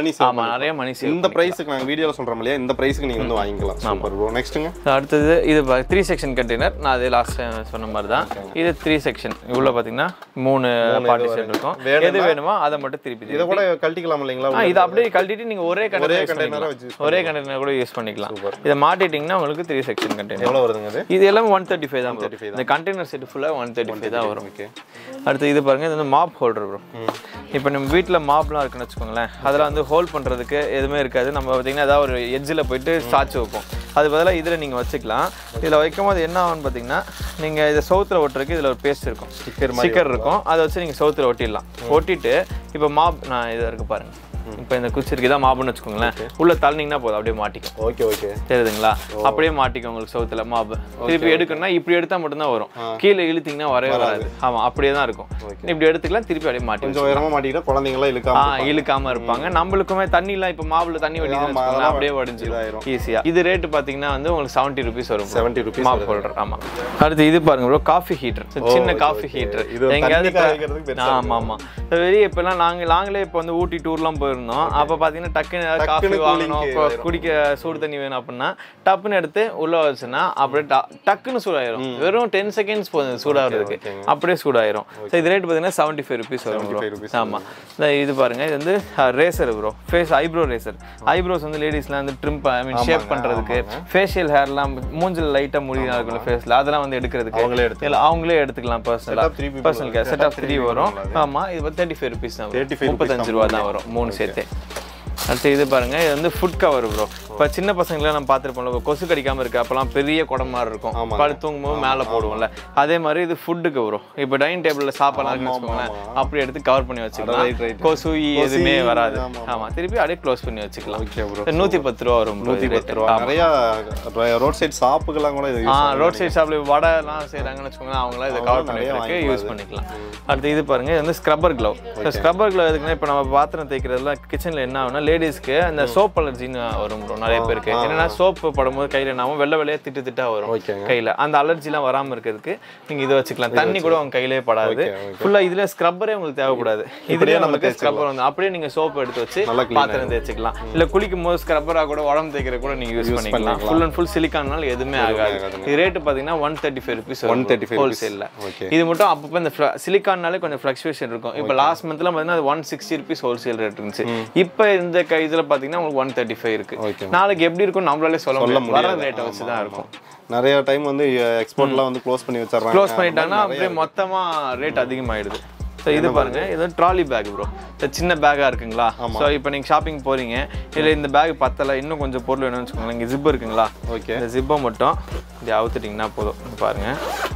Speaker 2: மணி சேவ்
Speaker 1: ஆமா நிறைய மணி சேவ்
Speaker 2: இந்த பிரைஸுக்கு நாங்க வீடியோல சொல்றோம் இல்லையா இந்த பிரைஸ்க்கு நீங்க வந்து வாங்கிக்கலாம் சூப்பர் ப்ரோ நெக்ஸ்ட்டுங்க
Speaker 1: அடுத்தது இது த்ரீ செக்ஷன் கண்டெய்னர் நான் அது லாஸ்ட் சொன்ன மாதிரி தான் இது த்ரீ செக்ஷன் உள்ள பாத்தீங்கன்னா மூணு பார்ட்டிஷன் இருக்கும் எது வேணுமோ அதை மட்டும் திருப்பி
Speaker 2: இதை கூட கழட்டிக்கலாம் இல்லைங்களா
Speaker 1: ஆ, இது அப்படியே கழட்டிட்டு நீங்க ஒரே கண்டெய்னர்
Speaker 2: container-ஆ வச்சு
Speaker 1: ஒரே கண்டெய்னர் கூட யூஸ் பண்ணிக்கலாம் இதை மாட்டிட்டீங்கன்னா உங்களுக்கு த்ரீ செக்ஷன் கண்டெய்னர்
Speaker 2: எவ்வளவு வருதுங்க அது
Speaker 1: இது எல்லாமே ஒன் தேர்ட்டி ஃபைவ் தான் bro. இந்த கண்டெய்னர் செட் ஃபுல்லாக ஒன் தேர்ட்டி ஃபைவ் தான் வரும்
Speaker 2: ஓகே
Speaker 1: அடுத்து இது பாருங்க இது வந்து மாப் ஹோல்டர் ப்ரோ இப்போ நம்ம வீட்டில் மாப்லாம் இருக்குன்னு வச்சுக்கோங்களேன் அதில் வந்து ஹோல்ட் பண்ணுறதுக்கு எதுவுமே இருக்காது நம்ம பார்த்தீங்கன்னா ஏதாவது ஒரு எட்ஜில் போயிட்டு சாய்ச்சி வைப்போம் அது பதிலாக இதில் நீங்கள் வச்சுக்கலாம் இதில் வைக்கும் போது என்ன ஆகும்னு பார்த்தீங்கன்னா நீங்கள் இதை சவுத்தில் ஒட்டுறதுக்கு இதில் ஒரு பேஸ்ட் இருக்கும்
Speaker 2: ஸ்டிக்கர்
Speaker 1: ஸ்டிக்கர் இருக்கும் அதை வச்சு நீங்கள் சவுத்தில் ஒட்டிடலாம் ஒட்டிட்டு இப்போ மாப் நான் இதை இருக்கு பாருங்க இப்போ இந்த குச்சி இருக்கு இதான் மாப்புன்னு வச்சுக்கோங்களேன் உள்ள தள்ளினீங்கன்னா போதும் அப்படியே மாட்டிக்கும்
Speaker 2: ஓகே ஓகே
Speaker 1: தெரியுதுங்களா அப்படியே மாட்டிக்கும் உங்களுக்கு சவுத்துல மாப் திருப்பி எடுக்கணும்னா இப்படி எடுத்தா மட்டும்தான் வரும் கீழே இழுத்தீங்கன்னா வரவே வராது ஆமா அப்படியே தான் இருக்கும் இப்படி எடுத்துக்கலாம் திருப்பி அப்படியே மாட்டி
Speaker 2: கொஞ்சம் உயரமா மாட்டிக்கிட்டா குழந்தைங்களாம்
Speaker 1: ஆ
Speaker 2: இழுக்காம
Speaker 1: இழுக்காம இருப்பாங்க நம்மளுக்குமே தண்ணிலாம் இப்போ மாவுல தண்ணி வடிக்குதுன்னு வச்சுக்கோங்களேன், அப்படியே வடிஞ்சிடும்
Speaker 2: இதாயிரும்.
Speaker 1: ஈஸியா இது ரேட் பாத்தீங்கன்னா வந்து உங்களுக்கு செவன்ட்டி ருபீஸ் வரும்
Speaker 2: 70 rupees
Speaker 1: மாப் ஹோல்டர் ஆமா அடுத்து இது பாருங்க ப்ரோ காஃபி ஹீட்டர் சின்ன காஃபி ஹீட்டர்
Speaker 2: இது ஒரு
Speaker 1: எங்கேயாவது
Speaker 2: தண்ணி காய வைக்கிறதுக்கு பெருசா
Speaker 1: ஆமா ஆமா வெளியே இப்பெல்லாம் நாங்க நாங்களே இப்போ வந்து ஊட்டி டூர்லாம் போயிருந்தோம் அப்ப பாத்தீங்கன்னா டக்குன்னு ஏதாவது காஃபி
Speaker 2: டக்குன்னு
Speaker 1: வாங்கணும்
Speaker 2: cooling
Speaker 1: இப்போ குடிக்க சூடு தண்ணி வேணும் அப்படின்னா டப்புன்னு எடுத்து உள்ள வச்சுன்னா அப்படியே ட- டக்குன்னு சூடாயிரும் வெறும் டென் செகண்ட்ஸ் போதும் சூடாகிறதுக்கு அப்படியே சூடாயிரும் So இது ரேட் பார்த்தீங்கன்னா செவன்ட்டி ஃபைவ் ருபீஸ் வரும் ப்ரோ
Speaker 2: 75 rupees
Speaker 1: ஆமா இந்த இது பாருங்க இது வந்து razor bro face eyebrow razor eyebrows வந்து லேடிஸ்லாம் வந்து ட்ரிம் ஐ மீன் ஷேப் பண்றதுக்கு ஃபேஷியல் ஹேர்லாம் மூஞ்சில் லைட்டா முடியா இருக்கும்ல ஃபேஸ்ல அதெல்லாம் வந்து எடுக்கிறதுக்கு
Speaker 2: அவங்களே எடுத்து
Speaker 1: இல்ல அவங்களே எடுத்துக்கலாம் பர்சனலா
Speaker 2: of three people
Speaker 1: personal care set of three வரும் ஆமா இது வந்து தேர்ட்டி ஃபைவ் ருபீஸ் தான்
Speaker 2: 35 rupees
Speaker 1: முப்பத்தஞ்சு ரூபா தான் வரும் மூணு சேர்த்து அடுத்து இது பாருங்க இது வந்து ஃபுட் கவர் ப்ரோ இப்போ சின்ன பசங்களாம் நம்ம பார்த்துருப்போம்ல கொசு கடிக்காம இருக்கு அப்பெல்லாம் பெரிய குடம் மாதிரி இருக்கும்
Speaker 2: ஆமாங்க.
Speaker 1: படுத்து தூங்கும்போது மேலே போடுவோம்ல அதே மாதிரி இது ஃபுட்டுக்கு வரும் இப்போ டைனிங் டேபிளில் சாப்பாடுலாம் இருக்குன்னு வச்சுக்கோங்களேன் அப்படி எடுத்து கவர் பண்ணி
Speaker 2: right,
Speaker 1: வச்சுக்கலாம்
Speaker 2: right.
Speaker 1: கொசு ஈ எதுவுமே
Speaker 2: ஈ,
Speaker 1: வராது
Speaker 2: ஆமா,
Speaker 1: ஆமா திருப்பி அப்படியே க்ளோஸ் பண்ணி வச்சுக்கலாம்
Speaker 2: ஓகே ப்ரோ
Speaker 1: நூற்றி பத்து ரூபா வரும் bro
Speaker 2: நூத்தி
Speaker 1: இது
Speaker 2: பத்து
Speaker 1: rate.
Speaker 2: ரூபா நிறைய ரோட் சைடு ஷாப்புக்கெல்லாம் கூட இது
Speaker 1: ஆ
Speaker 2: யூஸ் பண்ணலாம்.
Speaker 1: ரோட் சைட் ஷாப்ல வடைலாம் செய்றாங்கன்னு வச்சுக்கோங்களேன் அவங்களாம் இதை கவர் பண்ணி
Speaker 2: நிறைய
Speaker 1: வைக்கிறதுக்கு யூஸ் பண்ணிக்கலாம் அடுத்து இது பாருங்க இது வந்து ஸ்க்ரப்பர் க்ளவ் ஸ்க்ரப்பர் க்ளவ் எதுக்குன்னா இப்போ நம்ம பாத்திரம் தேய்க்கிறதுல கிச்சனில் என்ன ஆகும்னா லேடிஸ்க்கு அந்த சோப் அலர்ஜின்னு வரும் bro நிறைய பேருக்கு என்னன்னா சோப்பு படும்போது கையில் என்ன ஆகும் வெள்ளை வெள்ளையா திட்டு திட்டா வரும்
Speaker 2: ஓகேங்க
Speaker 1: கையில அந்த அலர்ஜிலாம் வராம இருக்கிறதுக்கு நீங்க இதை வச்சுக்கலாம் தண்ணி கூட உங்க கையிலே படாது
Speaker 2: Okay, okay.
Speaker 1: ஃபுல்லா இதுல ஸ்க்ரப்பரே உங்களுக்கு தேவைப்படாது இதுலயே நமக்கு ஸ்க்ரப்பர் வந்து அப்படியே நீங்க சோப் எடுத்து வச்சு
Speaker 2: நல்லா clean
Speaker 1: பாத்திரம் தேய்ச்சிக்கலாம் இல்ல குளிக்கும் போது ஸ்க்ரப்பரா கூட உடம்பு தேய்க்கிற கூட நீங்க யூஸ் பண்ணிக்கலாம் ஃபுல் அண்ட் ஃபுல் சிலிக்கானால எதுவுமே ஆகாது இது ரேட் பாத்தீங்கன்னா one thirty five rupees one thirty
Speaker 2: 135
Speaker 1: ஹோல்சேல்ல
Speaker 2: ஓகே
Speaker 1: இது மட்டும் அப்பப்போ இந்த சிலிக்கான்னாலே கொஞ்சம் ஃப்ளக்சுவேஷன் இருக்கும் இப்போ லாஸ்ட் மந்த்லாம் பார்த்தீங்கன்னா அது one sixty rupees wholesale rate இருந்துச்சு இப்போ இந்த க இதில் பார்த்தீங்கன்னா உங்களுக்கு ஒன் தேர்ட்டி ஃபைவ் இருக்கு
Speaker 2: Okay.
Speaker 1: நாளைக்கு எப்படி இருக்கும் நம்மளாலே சொல்ல முடியாது வர ரேட்டை வச்சு தான் இருக்கும்
Speaker 2: நிறைய டைம் வந்து எக்ஸ்போர்ட்லாம் வந்து க்ளோஸ் பண்ணி வச்சிடுறாங்க
Speaker 1: க்ளோஸ் பண்ணிட்டாங்கன்னா அப்படியே மொத்தமா ரேட் அதிகமாயிடுது ஸோ இது பாருங்க இது வந்து ட்ராலி பேக் ப்ரோ சின்ன பேக்கா இருக்குங்களா ஸோ இப்போ நீங்க ஷாப்பிங் போறீங்க இல்லை இந்த பேக் பத்தல இன்னும் கொஞ்சம் பொருள் வேணும்னு வச்சுக்கோங்களேன் இங்கே ஜிப் இருக்குங்களா
Speaker 2: ஓகே
Speaker 1: இந்த ஜிப்பை மட்டும் இப்படி அவுத்துட்டிங்கன்னா போதும் இங்க பாருங்க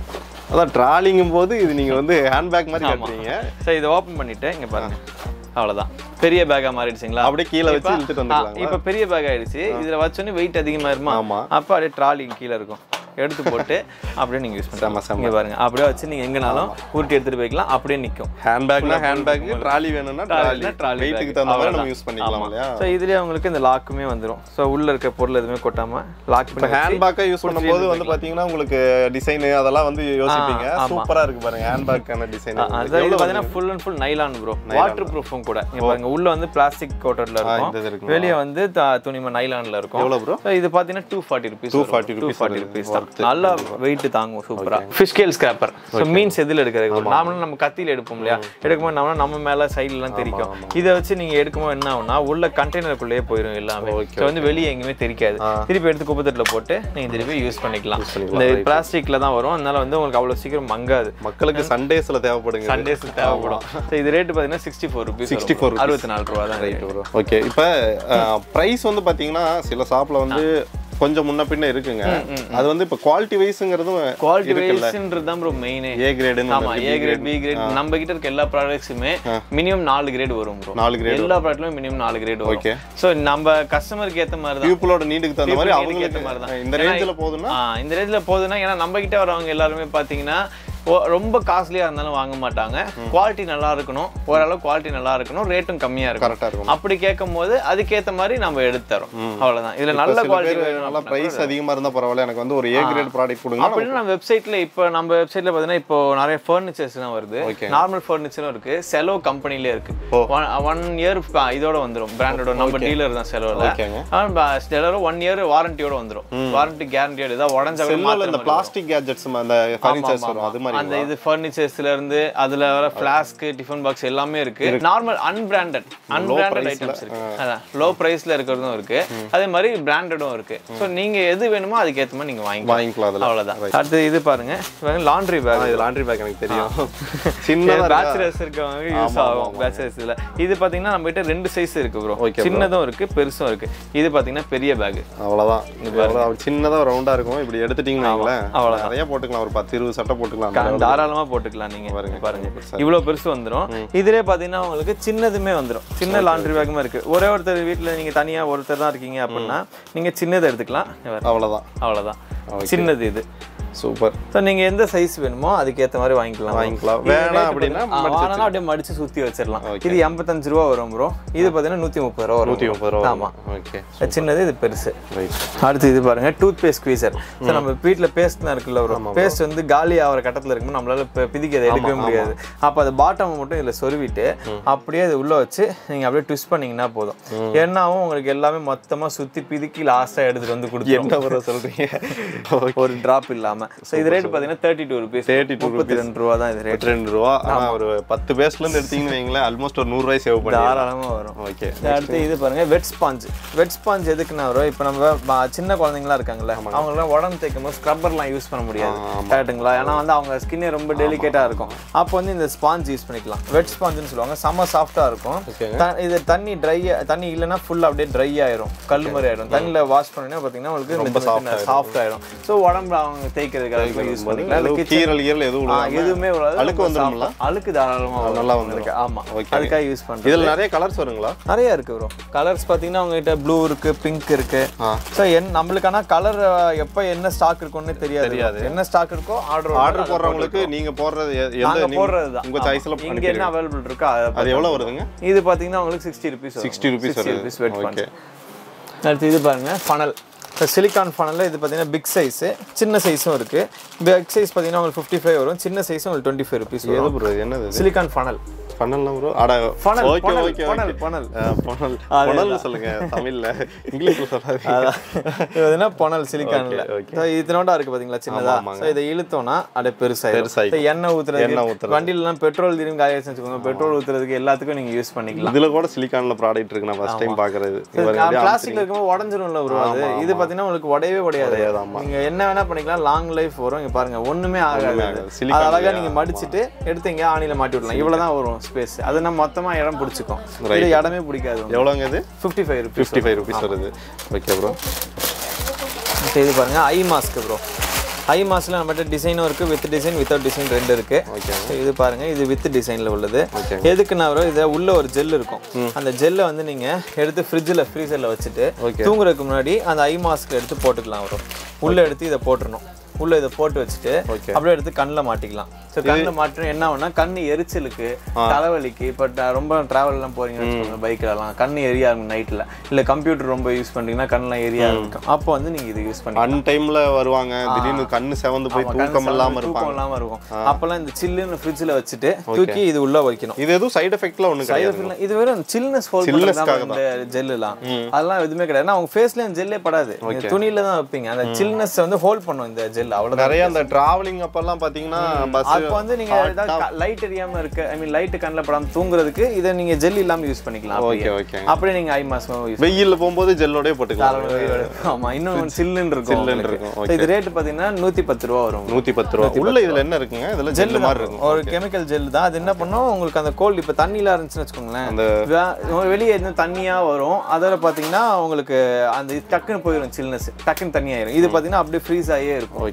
Speaker 2: அதான் ட்ராலிங்கும் போது இது நீங்க வந்து ஹேண்ட்பேக் மாதிரி கட்டுறீங்க
Speaker 1: ஸோ இதை ஓப்பன் பண்ணிட்டு இங்க பாருங்க அவ்வளவுதான் பெரிய பேக்கா மாறிடுச்சுங்களா
Speaker 2: அப்படியே கீழே வச்சு இழுத்துட்டு வந்துக்கலாம்
Speaker 1: இப்போ பெரிய பேக் ஆயிடுச்சு இதுல வச்சோன்னே வெயிட் அதிகமாயிருமா
Speaker 2: ஆமா.
Speaker 1: அப்போ அப்படியே ட்ராலி கீழே இருக்கும் எடுத்து போட்டு அப்படியே நீங்க யூஸ்
Speaker 2: செம,
Speaker 1: பண்ணலாம்
Speaker 2: செம.
Speaker 1: இங்க பாருங்க அப்படியே வச்சு நீங்க எங்கனாலும் உருட்டி எடுத்துட்டு போய்க்கலாம் அப்படியே நிக்கும்
Speaker 2: ஹேண்ட்பேக்னா ஹேண்ட்பேக் ட்ராலி வேணும்னா ட்ராலி
Speaker 1: Trolley trolley
Speaker 2: வெயிட்டுக்கு
Speaker 1: bag.
Speaker 2: தகுந்த மாதிரி நம்ம
Speaker 1: அவ்வளவுதான்.
Speaker 2: யூஸ் பண்ணிக்கலாம் இல்லையா
Speaker 1: ஸோ இதுலயே உங்களுக்கு இந்த லாக்குமே வந்துரும் ஸோ உள்ள இருக்க பொருள் எதுவுமே கொட்டாம லாக்
Speaker 2: இப்போ
Speaker 1: பண்ணி
Speaker 2: ஹேண்ட்பேக்கை யூஸ் பண்ணும்போது வந்து பாத்தீங்கன்னா உங்களுக்கு டிசைன் அதெல்லாம் வந்து யோசிப்பீங்க
Speaker 1: ஆமா.
Speaker 2: சூப்பரா இருக்கு பாருங்க ஹேண்ட்பேக்கான டிசைன்
Speaker 1: அதான் இது பார்த்தீங்கன்னா full and full nylon bro water ப்ரூஃபும் கூட இங்க பாருங்க உள்ள வந்து பிளாஸ்டிக் கோட்டர்ல
Speaker 2: இந்த இது
Speaker 1: இருக்கும்
Speaker 2: இருக்குங்களா?
Speaker 1: வெளியே வந்து த- துணிம நைலான்ல இருக்கும்
Speaker 2: எவ்வளவு ப்ரோ
Speaker 1: So இது பாத்தீங்கன்னா two forty rupees
Speaker 2: 240
Speaker 1: two
Speaker 2: rupees
Speaker 1: forty
Speaker 2: வருது.
Speaker 1: ருபீஸ் தான் நல்லா வெயிட் தாங்கும் சூப்பரா fish scale scraper so means எதில் எடுக்கிறது நாமளும் நம்ம கத்தியில எடுப்போம் இல்லையா எடுக்கும்போது நம்ம நம்ம மேல சைடுல எல்லாம் தெரிக்கும் இதை வச்சு நீங்க எடுக்கும்போது என்ன ஆகும்னா உள்ள கண்டெய்னருக்குள்ளேயே போயிடும் எல்லாமே ஸோ வந்து வெளியே எங்கேயுமே தெரிக்காது திருப்பி எடுத்து குப்பத்தட்டுல போட்டு நீங்க திருப்பி யூஸ் பண்ணிக்கலாம் இந்த பிளாஸ்டிக்ல தான் வரும் அதனால வந்து உங்களுக்கு அவ்வளவு சீக்கிரம் மங்காது
Speaker 2: மக்களுக்கு சண்டேஸ்ல தேவைப்படுங்க
Speaker 1: சண்டேஸ் தேவைப்படும் ஸோ இது ரேட் பார்த்தீங்கன்னா சிக்ஸ்டி ஃபோர் ருபீஸ்
Speaker 2: 64 rupees.
Speaker 1: அறுபத்தி நாலு ரூபா தான் rate.
Speaker 2: ஓகே இப்போ ப்ரைஸ் வந்து பாத்தீங்கன்னா சில ஷாப்ல வந்து கொஞ்சம் முன்ன பின்ன இருக்குங்க அது வந்து இப்போ குவாலிட்டி வைஸுங்கிறதும்
Speaker 1: குவாலிட்டி வைஸ்ன்றது தான் ப்ரோ மெயினே
Speaker 2: ஏ கிரேடுன்னு
Speaker 1: ஆமா ஏ கிரேட் பி கிரேட் நம்ம கிட்ட இருக்க எல்லா ப்ராடக்ட்ஸுமே மினிமம் நாலு கிரேட் வரும் ப்ரோ
Speaker 2: நாலு கிரேட்
Speaker 1: எல்லா ப்ராடக்ட்லயும் மினிமம் நாலு கிரேட் வரும்
Speaker 2: ஓகே
Speaker 1: ஸோ நம்ம கஸ்டமருக்கு ஏத்த மாதிரி தான்
Speaker 2: பீப்புளோட நீடுக்கு தகுந்த மாதிரி
Speaker 1: People need க்கு ஏத்த மாதிரி
Speaker 2: அவங்களுக்கு
Speaker 1: தான்.
Speaker 2: இந்த ரேஞ்சில் போதுன்னா
Speaker 1: ஆ, இந்த ரேஞ்சில் போகுதுன்னா ஏன்னா நம்ம கிட்ட வரவங்க எல்லாருமே பாத்தீங்கன்னா ஓ- ரொம்ப காஸ்ட்லியாக இருந்தாலும் வாங்க மாட்டாங்க குவாலிட்டி நல்லா இருக்கணும் ஓரளவு குவாலிட்டி நல்லா இருக்கணும் ரேட்டும் கம்மியாக இருக்கும்
Speaker 2: கரெக்டா இருக்கும்
Speaker 1: அப்படி கேட்கும் போது அதுக்கேற்ற மாதிரி நம்ம எடுத்து தரோம் அவ்வளவுதான் இதுல நல்ல
Speaker 2: சில
Speaker 1: குவாலிட்டி
Speaker 2: பேர் நல்லா பிரைஸ் அதிகமா இருந்தா பரவாயில்ல எனக்கு வந்து ஒரு ஏ கிரேட் ப்ராடக்ட் கொடுங்க
Speaker 1: அப்படின்னு நம்ம வெப்சைட்ல இப்போ நம்ம வெப்சைட்ல பார்த்தீங்கன்னா இப்போ நிறைய ஃபர்னிச்சர்ஸ்லாம் வருது
Speaker 2: Okay.
Speaker 1: நார்மல் ஃபர்னிச்சரும் இருக்கு செலோ கம்பெனிலே இருக்கு
Speaker 2: ஓ.
Speaker 1: ஒன் இயர் இதோட வந்துரும் பிராண்டோட நம்ம டீலர் தான் செலோல
Speaker 2: ஓகேங்க
Speaker 1: செலோ ஒன் இயர் வாரண்டியோட வந்துரும் வாரண்டி கேரண்டியோட இதான் உடஞ்சாவே
Speaker 2: செல்லுல இந்த பிளாஸ்டிக் கேஜெட்ஸ் அந்த ஃபர்னிச்சர்ஸ் வரும் அது மாதிரி
Speaker 1: அந்த இது ஃபர்னிச்சர்ஸ்ல இருந்து அதுல வர ஃபிளாஸ்க் டிஃபன் பாக்ஸ் எல்லாமே இருக்கு நார்மல் அன்பிராண்டட் அன்பிராண்டட் ஐட்டம்ஸ் இருக்கு அதான் லோ பிரைஸ்ல இருக்கிறதும் இருக்கு அதே மாதிரி பிராண்டடும் இருக்கு ஸோ நீங்க எது வேணுமோ அதுக்கேற்ற மாதிரி நீங்க வாங்கிக்கலாம்
Speaker 2: வாங்கிக்கலாம் அதுல
Speaker 1: அவ்வளவுதான் அடுத்து இது பாருங்க லாண்ட்ரி பேக்
Speaker 2: இது லாண்ட்ரி பேக் எனக்கு தெரியும் சின்னதா இருக்கா?
Speaker 1: பேச்சுலர்ஸ் இருக்கவங்க யூஸ் ஆகும் பேச்சுலர்ஸ்ல இது பாத்தீங்கன்னா நம்ம கிட்ட ரெண்டு சைஸ் இருக்கு ப்ரோ
Speaker 2: Okay, bro.
Speaker 1: சின்னதும் இருக்கு பெருசும் இருக்கு இது பாத்தீங்கன்னா பெரிய பேக்
Speaker 2: அவ்வளவுதான் அவ்வளவுதான் சின்னதா ரவுண்டா இருக்கும் இப்படி எடுத்துட்டீங்கன்னு வைங்களேன்
Speaker 1: அவ்வளவுதான்.
Speaker 2: நிறைய போட்டுக்கலாம் ஒரு பத்து இருபது சட்டை போட்டுக்கலாம் அந்த அளவுக்கு.
Speaker 1: தாராளமா போட்டுக்கலாம் நீங்க
Speaker 2: பாருங்க.
Speaker 1: பாருங்க
Speaker 2: பெருசா
Speaker 1: இவ்வளவு பெருசு வந்துரும் இதுலயே பாத்தீங்கன்னா உங்களுக்கு சின்னதுமே வந்துரும் சின்ன லாண்ட்ரி பேக்குமே இருக்கு ஒரே ஒருத்தர் வீட்ல நீங்க தனியா ஒருத்தர் தான் இருக்கீங்க அப்படின்னா நீங்க சின்னதை எடுத்துக்கலாம் இங்க பாருங்க.
Speaker 2: அவ்வளவுதான்
Speaker 1: அவ்வளவுதான் சின்னது இது
Speaker 2: சூப்பர்
Speaker 1: ஸோ நீங்க எந்த சைஸ் வேணுமோ அதுக்கேத்த மாதிரி வாங்கிக்கலாம்
Speaker 2: வாங்கிக்கலாம்.
Speaker 1: இது
Speaker 2: வேணாம்
Speaker 1: rate
Speaker 2: அப்படின்னா
Speaker 1: பாத்தீங்கன்னா, ஆ, வேணாம்னா அப்படியே மடிச்சு சுத்தி வச்சிடலாம் இது எண்பத்தஞ்சு ரூபா வரும் ப்ரோ இது பாத்தீங்கன்னா நூத்தி முப்பது ரூபா வரும்
Speaker 2: நூத்தி முப்பது ரூபா
Speaker 1: ஆமா
Speaker 2: ஓகே
Speaker 1: சின்னது இது பெருசு
Speaker 2: ரைட்
Speaker 1: அடுத்து இது பாருங்க டூத் பேஸ்ட் ஸ்குவீசர் ஸோ நம்ம வீட்டில் பேஸ்ட் தான் இருக்குல்ல ஒரு பேஸ்ட் வந்து காலி ஆகிற கட்டத்தில் இருக்கும்போது நம்மளால பி- பிதிக்க அதை எடுக்கவே முடியாது அப்போ அது பாட்டம் மட்டும் இதில் சொருவிட்டு அப்படியே அது உள்ள வச்சு நீங்கள் அப்படியே ட்விஸ்ட் பண்ணீங்கன்னா போதும் என்னாவும் உங்களுக்கு எல்லாமே மொத்தமாக சுற்றி பிதுக்கி லாஸ்ட்டாக எடுத்துட்டு வந்து கொடுத்துரும்
Speaker 2: என்ன ப்ரோ சொல்றீங்க
Speaker 1: ஒரு டிராப் இல்லாம ஸோ இது ரேட் பார்த்தீங்கன்னா தேர்ட்டி டூ ருபீஸ்
Speaker 2: 32
Speaker 1: முப்பத்தி ரெண்டு ரூபா தான் இது ரேட்
Speaker 2: முப்பத்தி ரெண்டு ரூபா ஆனா ஒரு பத்து பேஸ்ட்ல இருந்து எடுத்தீங்கன்னு வைங்களேன் ஆல்மோஸ்ட் ஒரு நூறு ரூபாய் சேவ் பண்ணி
Speaker 1: தாராளமாக வரும்
Speaker 2: ஓகே
Speaker 1: அடுத்து இது பாருங்க வெட் ஸ்பாஞ்ச் வெட் ஸ்பாஞ்ச் எதுக்குன்னா வரும் இப்போ நம்ம ம- சின்ன குழந்தைங்களா இருக்காங்கல்ல அவங்களாம் உடம்பு தேய்க்கும் போது ஸ்க்ரப்பர்லாம் யூஸ் பண்ண முடியாது கரெக்ட்டுங்களா ஏன்னா வந்து அவங்க ஸ்கின்னே ரொம்ப டெலிகேட்டா இருக்கும் அப்போ வந்து இந்த ஸ்பாஞ்ச் யூஸ் பண்ணிக்கலாம் வெட் ஸ்பாஞ்சுன்னு சொல்லுவாங்க செம்ம சாஃப்டா இருக்கும்
Speaker 2: Okay.
Speaker 1: த- இது தண்ணி ட்ரை தண்ணி இல்லைன்னா ஃபுல்லா அப்படியே ட்ரை ஆயிரும் கல் மாதிரி ஆயிடும் தண்ணியில வாஷ் பண்ணீங்கன்னா பார்த்தீங்கன்னா உங்களுக்கு சாஃப்ட் ஆயிடும் ஸோ உடம்புல அவங்க தேய்க்கிறதுக்காக யூஸ் பண்ணிக்கலாம் இல்ல kitchen-
Speaker 2: கீரல் கீரல் எதுவும்
Speaker 1: ஆ,
Speaker 2: விடாம
Speaker 1: எதுவுமே விடாது.
Speaker 2: அழுக்கு
Speaker 1: ரொம்ப
Speaker 2: வந்துரும்ல?
Speaker 1: soft ஆ. அழுக்கு தாராளமா வரும்.
Speaker 2: நல்லா வந்துரும்.
Speaker 1: உங்களுக்கு. ஆமா
Speaker 2: Okay.
Speaker 1: அதுக்காக யூஸ் பண்றது
Speaker 2: இதுல நிறைய கலர்ஸ் வருங்களா
Speaker 1: நிறைய இருக்கு ப்ரோ கலர்ஸ் பார்த்தீங்கன்னா உங்ககிட்ட ப்ளூ இருக்கு பிங்க் இருக்கு
Speaker 2: ஆ.
Speaker 1: ஸோ என் நம்மளுக்கான கலர் எப்போ என்ன ஸ்டாக் இருக்கும்னு தெரியாது
Speaker 2: தெரியாது.
Speaker 1: என்ன ஸ்டாக் இருக்கோ ஆர்டர்
Speaker 2: ஆர்டர் போடுறவங்களுக்கு நீங்க போடுறது எ- எந்த
Speaker 1: நாங்க
Speaker 2: நீங்க-
Speaker 1: போடுறது தான்
Speaker 2: உங்க சாய்ஸ்ல
Speaker 1: இங்க என்ன அவைலபிள் இருக்கோ அதை
Speaker 2: அது எவ்வளவு வருதுங்க
Speaker 1: இது பார்த்தீங்கன்னா உங்களுக்கு சிக்ஸ்டி ருபீஸ்
Speaker 2: 60 rupees வருது.
Speaker 1: ருபீஸ் வெட்
Speaker 2: Okay.
Speaker 1: அடுத்து இது பாருங்க ஃபனல் இப்போ சிலிக்கான் ஃபனலில் இது பார்த்தீங்கன்னா பிக் சைஸு சின்ன சைஸும் இருக்கு பிக் சைஸ் பார்த்தீங்கன்னா உங்களுக்கு ஃபிஃப்டி ஃபைவ் வரும் சின்ன சைஸும் உங்களுக்கு டுவெண்ட்டி ஃபைவ் ருபீஸ்
Speaker 2: எது ப்ரோ என்னது இது
Speaker 1: சிலிக்கான் ஃபனல்
Speaker 2: பண்ணலாம் ப்ரோ அட
Speaker 1: funnel
Speaker 2: okay
Speaker 1: funnel
Speaker 2: okay
Speaker 1: funnel
Speaker 2: okay
Speaker 1: funnel
Speaker 2: பொனல் பொனல் சொல்லுங்க தமிழ்ல இங்கிலீஷ்ல சொல்லாதீங்க
Speaker 1: இது வந்து பொனல் சிலிக்கான்ல
Speaker 2: Okay,
Speaker 1: So, இதனோட இருக்கு பாத்தீங்களா சின்னதா ஸோ இதை இழுத்தோம்னா அப்படியே பெருசாயிடும்
Speaker 2: பெருசாயிடும்.
Speaker 1: So, எண்ணெய் ஊத்துறது
Speaker 2: எண்ணெய் ஊத்துறது.
Speaker 1: வண்டியில எல்லாம் பெட்ரோல் திரும்பி காய வச்சு வச்சுக்கோங்க பெட்ரோல் ஊத்துறதுக்கு எல்லாத்துக்கும் நீங்க யூஸ் பண்ணிக்கலாம்
Speaker 2: இதுல கூட சிலிக்கான்ல ப்ராடக்ட் இருக்கு நான் ஃபர்ஸ்ட் டைம் பாக்குறது இவங்க அப்படியே
Speaker 1: பிளாஸ்டிக்ல இருக்கும்போது உடஞ்சிரும்ல ப்ரோ அது இது பாத்தீங்கன்னா உங்களுக்கு உடையவே உடையாது
Speaker 2: உடையாது, ஆமா.
Speaker 1: நீங்க என்ன வேணா பண்ணிக்கலாம் லாங் லைஃப் வரும் இங்க பாருங்க ஒண்ணுமே ஆகாது
Speaker 2: ஆகாது.
Speaker 1: அது
Speaker 2: Silicon
Speaker 1: அழகா
Speaker 2: இல்லையா?
Speaker 1: நீங்க மடிச்சிட்டு எடுத்து எங்க ஆணில மாட்டி விடலாம் இவ்வளவுதான் வரும் ஸ்பேஸ் அது நம்ம மொத்தமா இடம் பிடிச்சிக்கும் இது இடமே பிடிக்காது
Speaker 2: எவ்வளோங்க இது
Speaker 1: fifty five rupees
Speaker 2: fifty five rupees வருது ஓகே ப்ரோ
Speaker 1: இது பாருங்க ஐ மாஸ்க் ப்ரோ ஐ மாஸ்க்ல நம்மகிட்ட டிசைனும் இருக்கு வித் டிசைன் வித்தவுட் டிசைன் ரெண்டு இருக்கு
Speaker 2: ஓகே
Speaker 1: So, இது பாருங்க இது வித் டிசைன்ல உள்ளது
Speaker 2: Okay.
Speaker 1: எதுக்குன்னா வரும் இது உள்ள ஒரு ஜெல் இருக்கும் அந்த ஜெல்லை வந்து நீங்க எடுத்து ஃப்ரிட்ஜில் ஃப்ரீசர்ல வச்சுட்டு
Speaker 2: Okay.
Speaker 1: தூங்குறதுக்கு முன்னாடி அந்த ஐ மாஸ்க் எடுத்து போட்டுக்கலாம் வரும் உள்ள எடுத்து இதை போட்டுறணும் உள்ள இதை போட்டு வச்சுட்டு
Speaker 2: Okay.
Speaker 1: அப்படியே எடுத்து கண்ணில் மாட்டிக்கலாம் ஸோ கண்ணில் மாட்டினா என்ன ஆகும்னா கண்ணு எரிச்சலுக்கு தலைவலிக்கு இப்போ ரொம்ப ட்ராவல்லாம் போறீங்கன்னு வச்சுக்கோங்க பைக்லலாம் கண்ணு எரிய ஆகும் நைட்டில் இல்லை கம்ப்யூட்டர் ரொம்ப யூஸ் பண்ணுறீங்கன்னா கண்ணெலாம் எரிய ஆரம்பிக்கும் அப்போ வந்து நீங்கள் இது யூஸ் பண்ணி
Speaker 2: அன் டைம்ல வருவாங்க திடீர்னு கண்ணு செவந்து போய் தூக்கம் இல்லாம இருப்பாங்க
Speaker 1: தூக்கம் இல்லாம இருக்கும் அப்பெல்லாம் இந்த சில்லுன்னு ஃப்ரிட்ஜில் வச்சுட்டு தூக்கி இது உள்ள வைக்கணும்
Speaker 2: இது எதுவும் சைடு எஃபெக்ட்ல ஒண்ணு கிடையாது
Speaker 1: Side effect இது வெறும் சில்னஸ் ஹோல்ட்
Speaker 2: Chillness-க்காக
Speaker 1: இந்த ஜெல்லாம் அதெல்லாம் எதுவுமே கிடையாது ஏன்னா அவங்க ஃபேஸ்ல ஜெல்லே படாது நீங்க துணியில தான் வைப்பீங்க அந்த சில்னஸ் வந்து ஹோல்ட் பண்ணும் இந்த ஜெல் அவ்வளவுதான்
Speaker 2: நிறைய அந்த டிராவலிங் அப்பெல்லாம் பாத்தீங்கன்னா பஸ்
Speaker 1: அப்போ வந்து நீங்க லைட் எரியாம இருக்கு ஐ மீன் லைட் கண்ணில் படாம தூங்குறதுக்கு இதை நீங்க ஜெல் இல்லாம யூஸ் பண்ணிக்கலாம்
Speaker 2: ஓகே
Speaker 1: அப்படியே.
Speaker 2: ஓகே
Speaker 1: அப்படியே நீங்க ஐ மாஸ்க் யூஸ்
Speaker 2: வெயில்ல போகும்போது ஜெல்லோடய போட்டுக்கலாம்
Speaker 1: ஆமா இன்னும் சில்லுன்னு இருக்கும்
Speaker 2: சில்லுன்னு
Speaker 1: உங்களுக்கு.
Speaker 2: இருக்கும்,
Speaker 1: So, இது ரேட் பாத்தீங்கன்னா நூத்தி பத்து ரூபா வரும்
Speaker 2: நூத்தி பத்து ரூபா உள்ள இதுல என்ன இருக்குங்க இதுல ஜெல் மாதிரி இருக்கும்
Speaker 1: ஒரு கெமிக்கல் ஜெல் தான் அது என்ன பண்ணும் உங்களுக்கு அந்த கோல்டு இப்போ தண்ணியில இருந்துச்சுன்னு வச்சுக்கோங்களேன்
Speaker 2: அந்த
Speaker 1: வே- வெளியே இருந்து தண்ணியா வரும் அதில் பார்த்தீங்கன்னா உங்களுக்கு அந்த இது டக்குன்னு போயிடும் சில்னஸ் டக்குன்னு தண்ணி ஆயிரும் இது பார்த்தீங்கன்னா அப்படியே ஃப்ரீஸ் ஆகியே இருக்கும்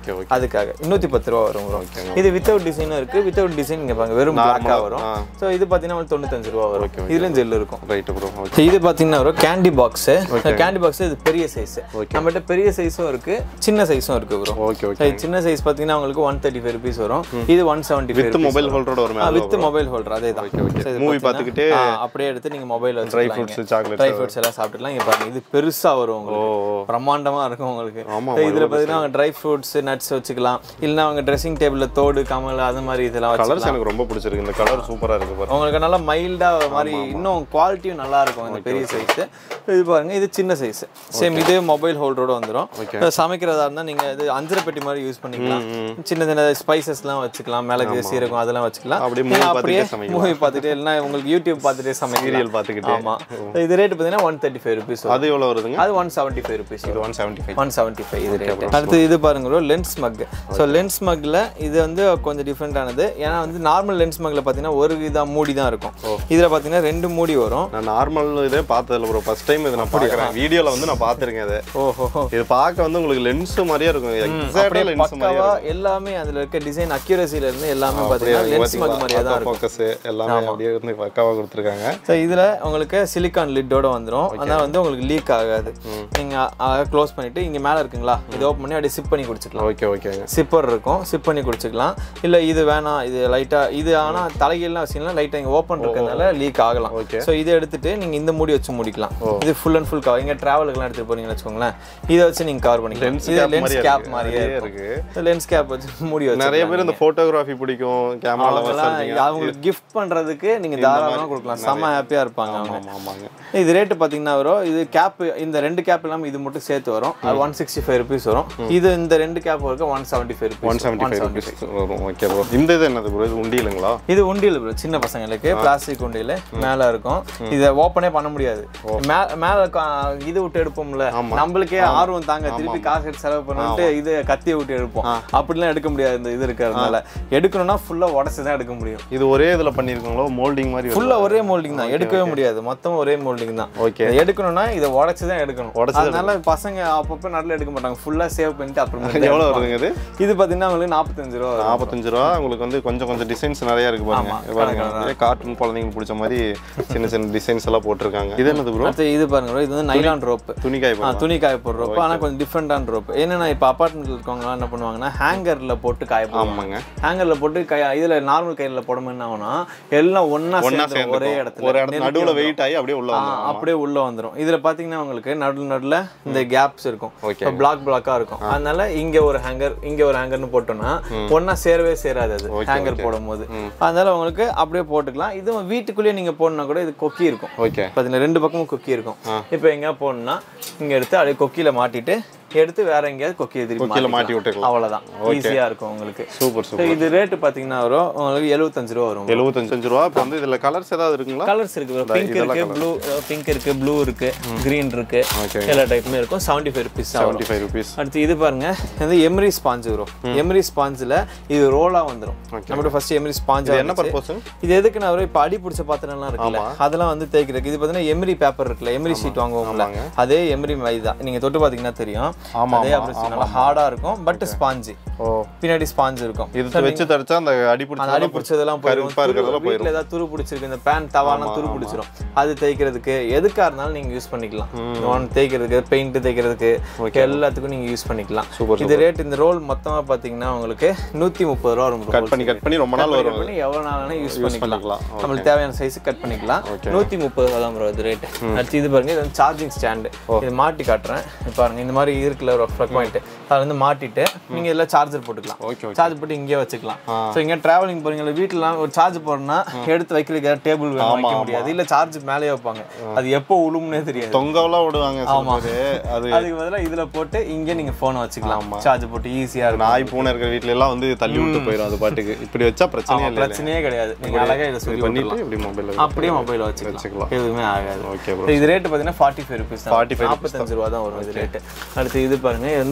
Speaker 2: ஓகே ஓகே
Speaker 1: அதுக்காக இன்னூற்றி பத்து ரூபா வரும் bro. இது வித்தவுட் டிசைனும் இருக்கு வித்தவுட் டிசைன் இங்க பாருங்க வெறும் பிளாக்கா வரும்
Speaker 2: ஆ.
Speaker 1: ஸோ இது பார்த்தீங்கன்னா உங்களுக்கு தொண்ணூத்தஞ்சு ரூபா வரும் இதுலயும் ஜெல் இருக்கும்
Speaker 2: ரைட்டு ப்ரோ ஓகே
Speaker 1: So, இது பார்த்தீங்கன்னா ஒரு கேண்டி பாக்ஸ் கேண்டி பாக்ஸ் இது பெரிய சைஸ் நம்மகிட்ட பெரிய சைஸும் இருக்கு சின்ன சைஸும் இருக்கு ப்ரோ
Speaker 2: ஓகே ஓகே
Speaker 1: சின்ன சைஸ் பார்த்தீங்கன்னா உங்களுக்கு ஒன் தேர்ட்டி ஃபைவ் ருபீஸ் வரும் இது ஒன் செவன்ட்டி ஃபைவ்
Speaker 2: மொபைல் ஹோல்டரோட ஒரு மேலே
Speaker 1: வித் மொபைல் ஹோல்டர் அதே தான்
Speaker 2: மூவி பார்த்துக்கிட்டே
Speaker 1: அப்படியே எடுத்து நீங்க மொபைல்
Speaker 2: ட்ரை
Speaker 1: வச்சுக்கலாம்
Speaker 2: ஃப்ரூட்ஸ் சாக்லேட்
Speaker 1: ட்ரை ஃப்ரூட்ஸ் எல்லாம் சாப்பிட்டுலாம் இங்க பாருங்க இது பெருசா வரும் உங்களுக்கு பிரம்மாண்டமா இருக்கும் உங்களுக்கு
Speaker 2: ஆமா,
Speaker 1: So, இதுல பாத்தீங்கன்னா அவங்க ட்ரை ஃப்ரூட்ஸ் நட்ஸ் வச்சுக்கலாம் இல்லைன்னா அவங்க ட்ரெஸ்ஸிங் டேபிள்ல தோடு கமல் அது மாதிரி இதெல்லாம் வச்சுக்கலாம்
Speaker 2: கலர்ஸ் எனக்கு ரொம்ப பிடிச்சிருக்கு இந்த கலர் சூப்பரா இருக்கு பாரு
Speaker 1: உங்களுக்கு நல்லா மைல்டா மாதிரி இன்னும் குவாலிட்டியும் நல்லா இருக்கும் இந்த பெரிய சைஸ் இது பாருங்க இது சின்ன சைஸ் சேம் இதே மொபைல் ஹோல்டரோட வந்துரும் இப்ப சமைக்கிறதா இருந்தா நீங்க இது அஞ்சரை பெட்டி மாதிரி யூஸ் பண்ணிக்கலாம் சின்ன சின்ன ஸ்பைசஸ்லாம் வச்சுக்கலாம் மிளகு சீரகம் அதெல்லாம் வச்சுக்கலாம்
Speaker 2: அப்படியே
Speaker 1: நீங்க
Speaker 2: movie
Speaker 1: அப்படியே
Speaker 2: பார்த்துட்டே சமைக்கலாம்.
Speaker 1: மூவி பார்த்துட்டு இல்லைன்னா உங்களுக்கு யூடியூப் பார்த்துட்டே சமைக்கலாம்
Speaker 2: சீரியல் பார்த்துக்கிட்டு
Speaker 1: ஆமா இது ரேட் பார்த்தீங்கன்னா ஒன் தேர்ட்டி ஃபைவ் ருபீஸ்
Speaker 2: அது எவ்வளோ வருதுங்க
Speaker 1: அது ஒன் செவன்ட்டி ஃபைவ் ருபீஸ்
Speaker 2: இது one seventy five
Speaker 1: one seventy five இது ரேட் அடுத்து இது பாருங்க bro, lens mug so lens மக்கில் இது வந்து கொஞ்சம் டிஃப்ரெண்டானது ஏன்னா வந்து நார்மல் லென்ஸ் மக்கில் பார்த்தீங்கன்னா ஒரு இதாக மூடி தான் இருக்கும் இதில் பார்த்தீங்கன்னா ரெண்டு மூடி வரும்
Speaker 2: நான் நார்மல் இதே பார்த்ததில்ல ப்ரோ ஃபர்ஸ்ட் டைம் இது நான் பார்க்குறேன் வீடியோவில் வந்து நான் பார்த்துருக்கேன் இது
Speaker 1: ஓஹோ
Speaker 2: இது பார்க்க வந்து உங்களுக்கு லென்ஸ் மாதிரியே இருக்கும் எக்ஸாக்டாக லென்ஸ் மாதிரியே
Speaker 1: பக்காவா எல்லாமே அதுல இருக்க டிசைன் அக்யூரசில இருந்து எல்லாமே பார்த்தீங்கன்னா லென்ஸ் மக் மாதிரியே தான் இருக்கும்
Speaker 2: ஃபோக்கஸ் எல்லாமே அப்படியே வந்து பக்காவாக கொடுத்துருக்காங்க
Speaker 1: ஸோ இதில் உங்களுக்கு சிலிக்கான் லிட்டோட வந்துடும் அதனால வந்து உங்களுக்கு லீக் ஆகாது நீங்கள் க்ளோஸ் பண்ணிட்டு இங்கே மேலே இருக்குங்களா இதை ஓப்பன் பண்ணி அப்படியே சிப் பண்ணி குடிச்சிக்கலாம்
Speaker 2: ஓகே ஓகேங்க
Speaker 1: சிப்பர் இருக்கும் சிப் பண்ணி குடிச்சுக்கலாம் இல்லை இது வேணாம் இது லைட்டாக இது ஆனால் தலைகீழ்லாம் வச்சிங்கன்னா லைட்டாக இங்கே ஓப்பன் இருக்கிறதுனால லீக் ஆகலாம்
Speaker 2: Okay.
Speaker 1: ஸோ இதை எடுத்துட்டு நீங்கள் இந்த மூடி வச்சு முடிக்கலாம் இது ஃபுல் அண்ட் ஃபுல் கவர் இங்கே ட்ராவலுக்குலாம் எடுத்துகிட்டு போறீங்கன்னு வச்சுக்கோங்களேன் இதை வச்சு நீங்கள் கவர் பண்ணிக்கலாம் இது
Speaker 2: cap
Speaker 1: லென்ஸ்
Speaker 2: மாதிரியே
Speaker 1: கேப்
Speaker 2: இருக்கு.
Speaker 1: மாதிரியே
Speaker 2: மாதிரியே
Speaker 1: இருக்கு லென்ஸ் கேப் வச்சு மூடி வச்சு
Speaker 2: நிறைய பேர் இந்த ஃபோட்டோகிராஃபி பிடிக்கும் கேமரால
Speaker 1: அவங்கெல்லாம் அவங்களுக்கு கிஃப்ட் பண்றதுக்கு நீங்க தாராளமா கொடுக்கலாம் செம்ம ஹாப்பியா இருப்பாங்க அவங்க
Speaker 2: ஆமாங்க
Speaker 1: இது ரேட்டு பார்த்தீங்கன்னா வரும் இது கேப் இந்த ரெண்டு கேப் இல்லாமல் இது மட்டும் சேர்த்து வரும் அது ஒன் சிக்ஸ்டி ஃபைவ் ருபீஸ் வரும் இது இந்த ரெண்டு கேப் வரைக்கும் one seventy five
Speaker 2: one
Speaker 1: rupees
Speaker 2: seventy five rupees வரும் ஓகே ப்ரோ இந்த இது என்னது ப்ரோ இது உண்டியலுங்களா
Speaker 1: இது உண்டியல் bro சின்ன பசங்களுக்கு பிளாஸ்டிக் உண்டியல் மேல இருக்கும் இதை ஓப்பனே பண்ண முடியாது மே- மேல க- இது விட்டு எடுப்போம்ல நம்மளுக்கே ஆர்வம் தாங்க திருப்பி காசு எடுத்து செலவு பண்ணிட்டு இது கத்தியை விட்டு எடுப்போம் அப்படிலாம் எடுக்க முடியாது இந்த இது இருக்கிறதுனால எடுக்கணும்னா ஃபுல்லா உடச்சு தான் எடுக்க முடியும்
Speaker 2: இது ஒரே இதில் பண்ணியிருக்காங்களோ மோல்டிங் மாதிரி வருது.
Speaker 1: ஃபுல்லா ஒரே மோல்டிங் தான் எடுக்கவே முடியாது மொத்தம் ஒரே மோல்டிங் தான்
Speaker 2: ஓகே
Speaker 1: இதை எடுக்கணும்னா இதை உடச்சு தான் எடுக்கணும்
Speaker 2: உடைச்சு
Speaker 1: அதனால பசங்க அப்பப்போ நடுல எடுக்க மாட்டாங்க ஃபுல்லா சேவ் பண்ணிட்டு அப்புறமா
Speaker 2: எவ்வளோ வருதுங்க இது
Speaker 1: இது பாத்தீங்கன்னா உங்களுக்கு நாற்பத்தஞ்சு ரூபா வரும்.
Speaker 2: நாற்பத்தஞ்சு ரூபா உங்களுக்கு வந்து கொஞ்சம் கொஞ்சம் டிசைன்ஸ் நிறைய இருக்கு பாருங்க இது பாருங்க இதே கார்ட்டூன் குழந்தைங்களுக்கு பிடிச்ச மாதிரி சின்ன சின்ன டிசைன்ஸ் எல்லாம் போட்டிருக்காங்க இது என்னது ப்ரோ
Speaker 1: அடுத்து இது பாருங்க bro, இது வந்து நைலான் ரோப்
Speaker 2: துணிக்காய்
Speaker 1: ஆ துணி காய போடுற ரோப் ஆனா கொஞ்சம் டிஃப்ரெண்டான ரோப் என்னன்னா இப்போ அப்பார்ட்மெண்ட்ல இருக்கவங்கலாம் என்ன பண்ணுவாங்கன்னா ஹேங்கர்ல போட்டு காய போடுவாங்க
Speaker 2: ஆமாங்க
Speaker 1: ஹேங்கர்ல போட்டு கை இதுல நார்மல் கையில போடும்போது என்ன ஆகும்னா எல்லாம் ஒண்ணா
Speaker 2: ஒண்ணா
Speaker 1: சேர்ந்து ஒரே
Speaker 2: சேர்ந்து
Speaker 1: இடத்துல
Speaker 2: ஒரு இடத்துல நடுவுல வெயிட் ஆகி அப்படியே உள்ள
Speaker 1: ஆ,
Speaker 2: வந்து
Speaker 1: அப்படியே உள்ள வந்துரும் இதுல பாத்தீங்கன்னா உங்களுக்கு நடுல நடுல இந்த கேப்ஸ் இருக்கும்
Speaker 2: Okay.
Speaker 1: பிளாக் பிளாக்கா இருக்கும் அதனால இங்க ஒரு ஹேங்கர் இங்க ஒரு ஹேங்கர்னு போட்டோம்னா ஒண்ணா சேரவே சேராது அது ஹேங்கர் போடும்போது அதனால உங்களுக்கு அப்படியே போட்டுக்கலாம் இது வீட்டுக்குள்ளேயே நீங்க போடணும்னா கூட இது கொக்கி இருக்கும்
Speaker 2: ஓகே
Speaker 1: பாத்தீங்கன்னா ரெண்டு பக்கமும் கொக்கி இருக்கும் இப்போ எங்க போடணும்னா இங்க எடுத்து அப்படியே கொக்கியில மாட்டிட்டு எடுத்து வேற எங்கேயாவது கொக்கியை திருப்பி
Speaker 2: கொக்கியில
Speaker 1: மாட்டிக்கலாம்.
Speaker 2: மாட்டி விட்டுக்கலாம்
Speaker 1: அவ்வளவுதான் ஈஸியா இருக்கும் உங்களுக்கு
Speaker 2: சூப்பர்
Speaker 1: So,
Speaker 2: சூப்பர்
Speaker 1: இது ரேட்டு பாத்தீங்கன்னா வரும் உங்களுக்கு எழுபத்தஞ்சு ரூபா வரும்
Speaker 2: எழுபத்தஞ்சு ரூபா இப்போ வந்து இதுல கலர்ஸ் ஏதாவது இருக்குங்களா
Speaker 1: கலர்ஸ் இருக்கு பிங்க் இருக்கு ப்ளூ பிங்க் இருக்கு ப்ளூ இருக்கு கிரீன் இருக்கு
Speaker 2: ஓகே
Speaker 1: எல்லா டைப்புமே இருக்கும் seventy five rupees
Speaker 2: seventy five rupees
Speaker 1: அடுத்து இது பாருங்க இது எம்ரி ஸ்பாஞ்ச் வரும் எம்ரி ஸ்பாஞ்சில் இது ரோலா வந்துரும் நம்மகிட்ட ஃபர்ஸ்ட் எம்ரி ஸ்பாஞ்ச்
Speaker 2: என்ன பர்பஸ்
Speaker 1: இது எதுக்கு நான் இப்போ அடி பிடிச்ச பாத்திரம்லாம் இருக்குல்ல அதெல்லாம் வந்து தேய்க்கிறதுக்கு இது பார்த்தீங்கன்னா எம்ரி பேப்பர் இருக்குல்ல எம்ரி ஷீட் வாங்குவோம்ல அதே எம்ரி மைதா நீங்க தொட்டு பாத்தீங்கன்னா தெரியும்
Speaker 2: ஆமா,
Speaker 1: அதே அப்புறம் நல்லா ஹார்டா இருக்கும் பட் ஸ்பாஞ்சு
Speaker 2: ஓ
Speaker 1: பின்னாடி ஸ்பாஞ்ச் இருக்கும்
Speaker 2: இது வச்சு தரைச்சா அந்த அடி
Speaker 1: அந்த அடி
Speaker 2: பிடிச்ச
Speaker 1: பிடிச்சதெல்லாம் போயிடும்
Speaker 2: கருப்பா இருக்கிறதெல்லாம்
Speaker 1: துரு- வீட்ல ஏதாவது துரு பிடிச்சிருக்கு இந்த பேன் தவாலாம் துரு பிடிச்சிரும் அது தேய்க்கிறதுக்கு எதுக்கா இருந்தாலும் நீங்க யூஸ் பண்ணிக்கலாம் ஒன் தேய்க்கிறதுக்கு பெயிண்ட் தேய்க்கிறதுக்கு எல்லாத்துக்கும் நீங்க யூஸ் பண்ணிக்கலாம்
Speaker 2: Super,
Speaker 1: இது ரேட் இந்த ரோல் மொத்தமா பாத்தீங்கன்னா உங்களுக்கு நூத்தி முப்பது ரூபா வரும்
Speaker 2: கட் பண்ணி கட் பண்ணி ரொம்ப நாள் வரும்
Speaker 1: பண்ணி எவ்வளவு நாள் யூஸ் பண்ணிக்கலாம்
Speaker 2: பண்ணிக்கலாம்
Speaker 1: நம்மளுக்கு தேவையான சைஸ் கட் பண்ணிக்கலாம் நூத்தி முப்பது ரூபா தான் bro இது ரேட் அடுத்து இது பாருங்க இது வந்து சார்ஜிங் ஸ்டாண்டு இது மாட்டி காட்டுறேன் இது பாருங்க இந்த மாதிரி இருக்குல்ல ஒரு ப்ளக் பாயிண்ட் அதை வந்து மாட்டிட்டு நீங்க இதுல சார்ஜர் போட்டுக்கலாம்
Speaker 2: ஓகே ஓகே
Speaker 1: சார்ஜ் போட்டு இங்கே வச்சுக்கலாம் ஸோ இங்கே டிராவலிங் போறீங்களா வீட்டுலாம் ஒரு சார்ஜ் போடணும்னா எடுத்து வைக்கிறதுக்கு டேபிள் வைக்க முடியாது இல்ல சார்ஜ் மேலே வைப்பாங்க அது எப்போ உழும்னே தெரியாது
Speaker 2: தொங்கவெல்லாம் விடுவாங்க சில பேரு அது
Speaker 1: அதுக்கு பதிலா இதுல போட்டு இங்க நீங்க போனை வச்சுக்கலாம் சார்ஜ் போட்டு ஈஸியா இருக்கும்
Speaker 2: நாய் பூனை இருக்கிற வீட்ல எல்லாம் வந்து தள்ளி விட்டு போயிடும் அது பாட்டுக்கு இப்படி வச்சா பிரச்சனையே இல்லை
Speaker 1: பிரச்சனையே கிடையாது நீங்க அழகா இதை சொல்லி
Speaker 2: பண்ணிட்டு இப்படி மொபைல்
Speaker 1: அப்படியே மொபைல் வச்சுக்கலாம்
Speaker 2: வச்சுக்கலாம்
Speaker 1: எதுவுமே ஆகாது
Speaker 2: ஓகே ப்ரோ
Speaker 1: So, இது ரேட் பார்த்தீங்கன்னா ஃபார்ட்டி ஃபைவ் ருபீஸ்
Speaker 2: 45
Speaker 1: நாற்பத்தஞ்சு ரூபா தான் வரும் இது ரேட்டு அடுத்து இது பாருங்க இது வந்து கண்ணாடி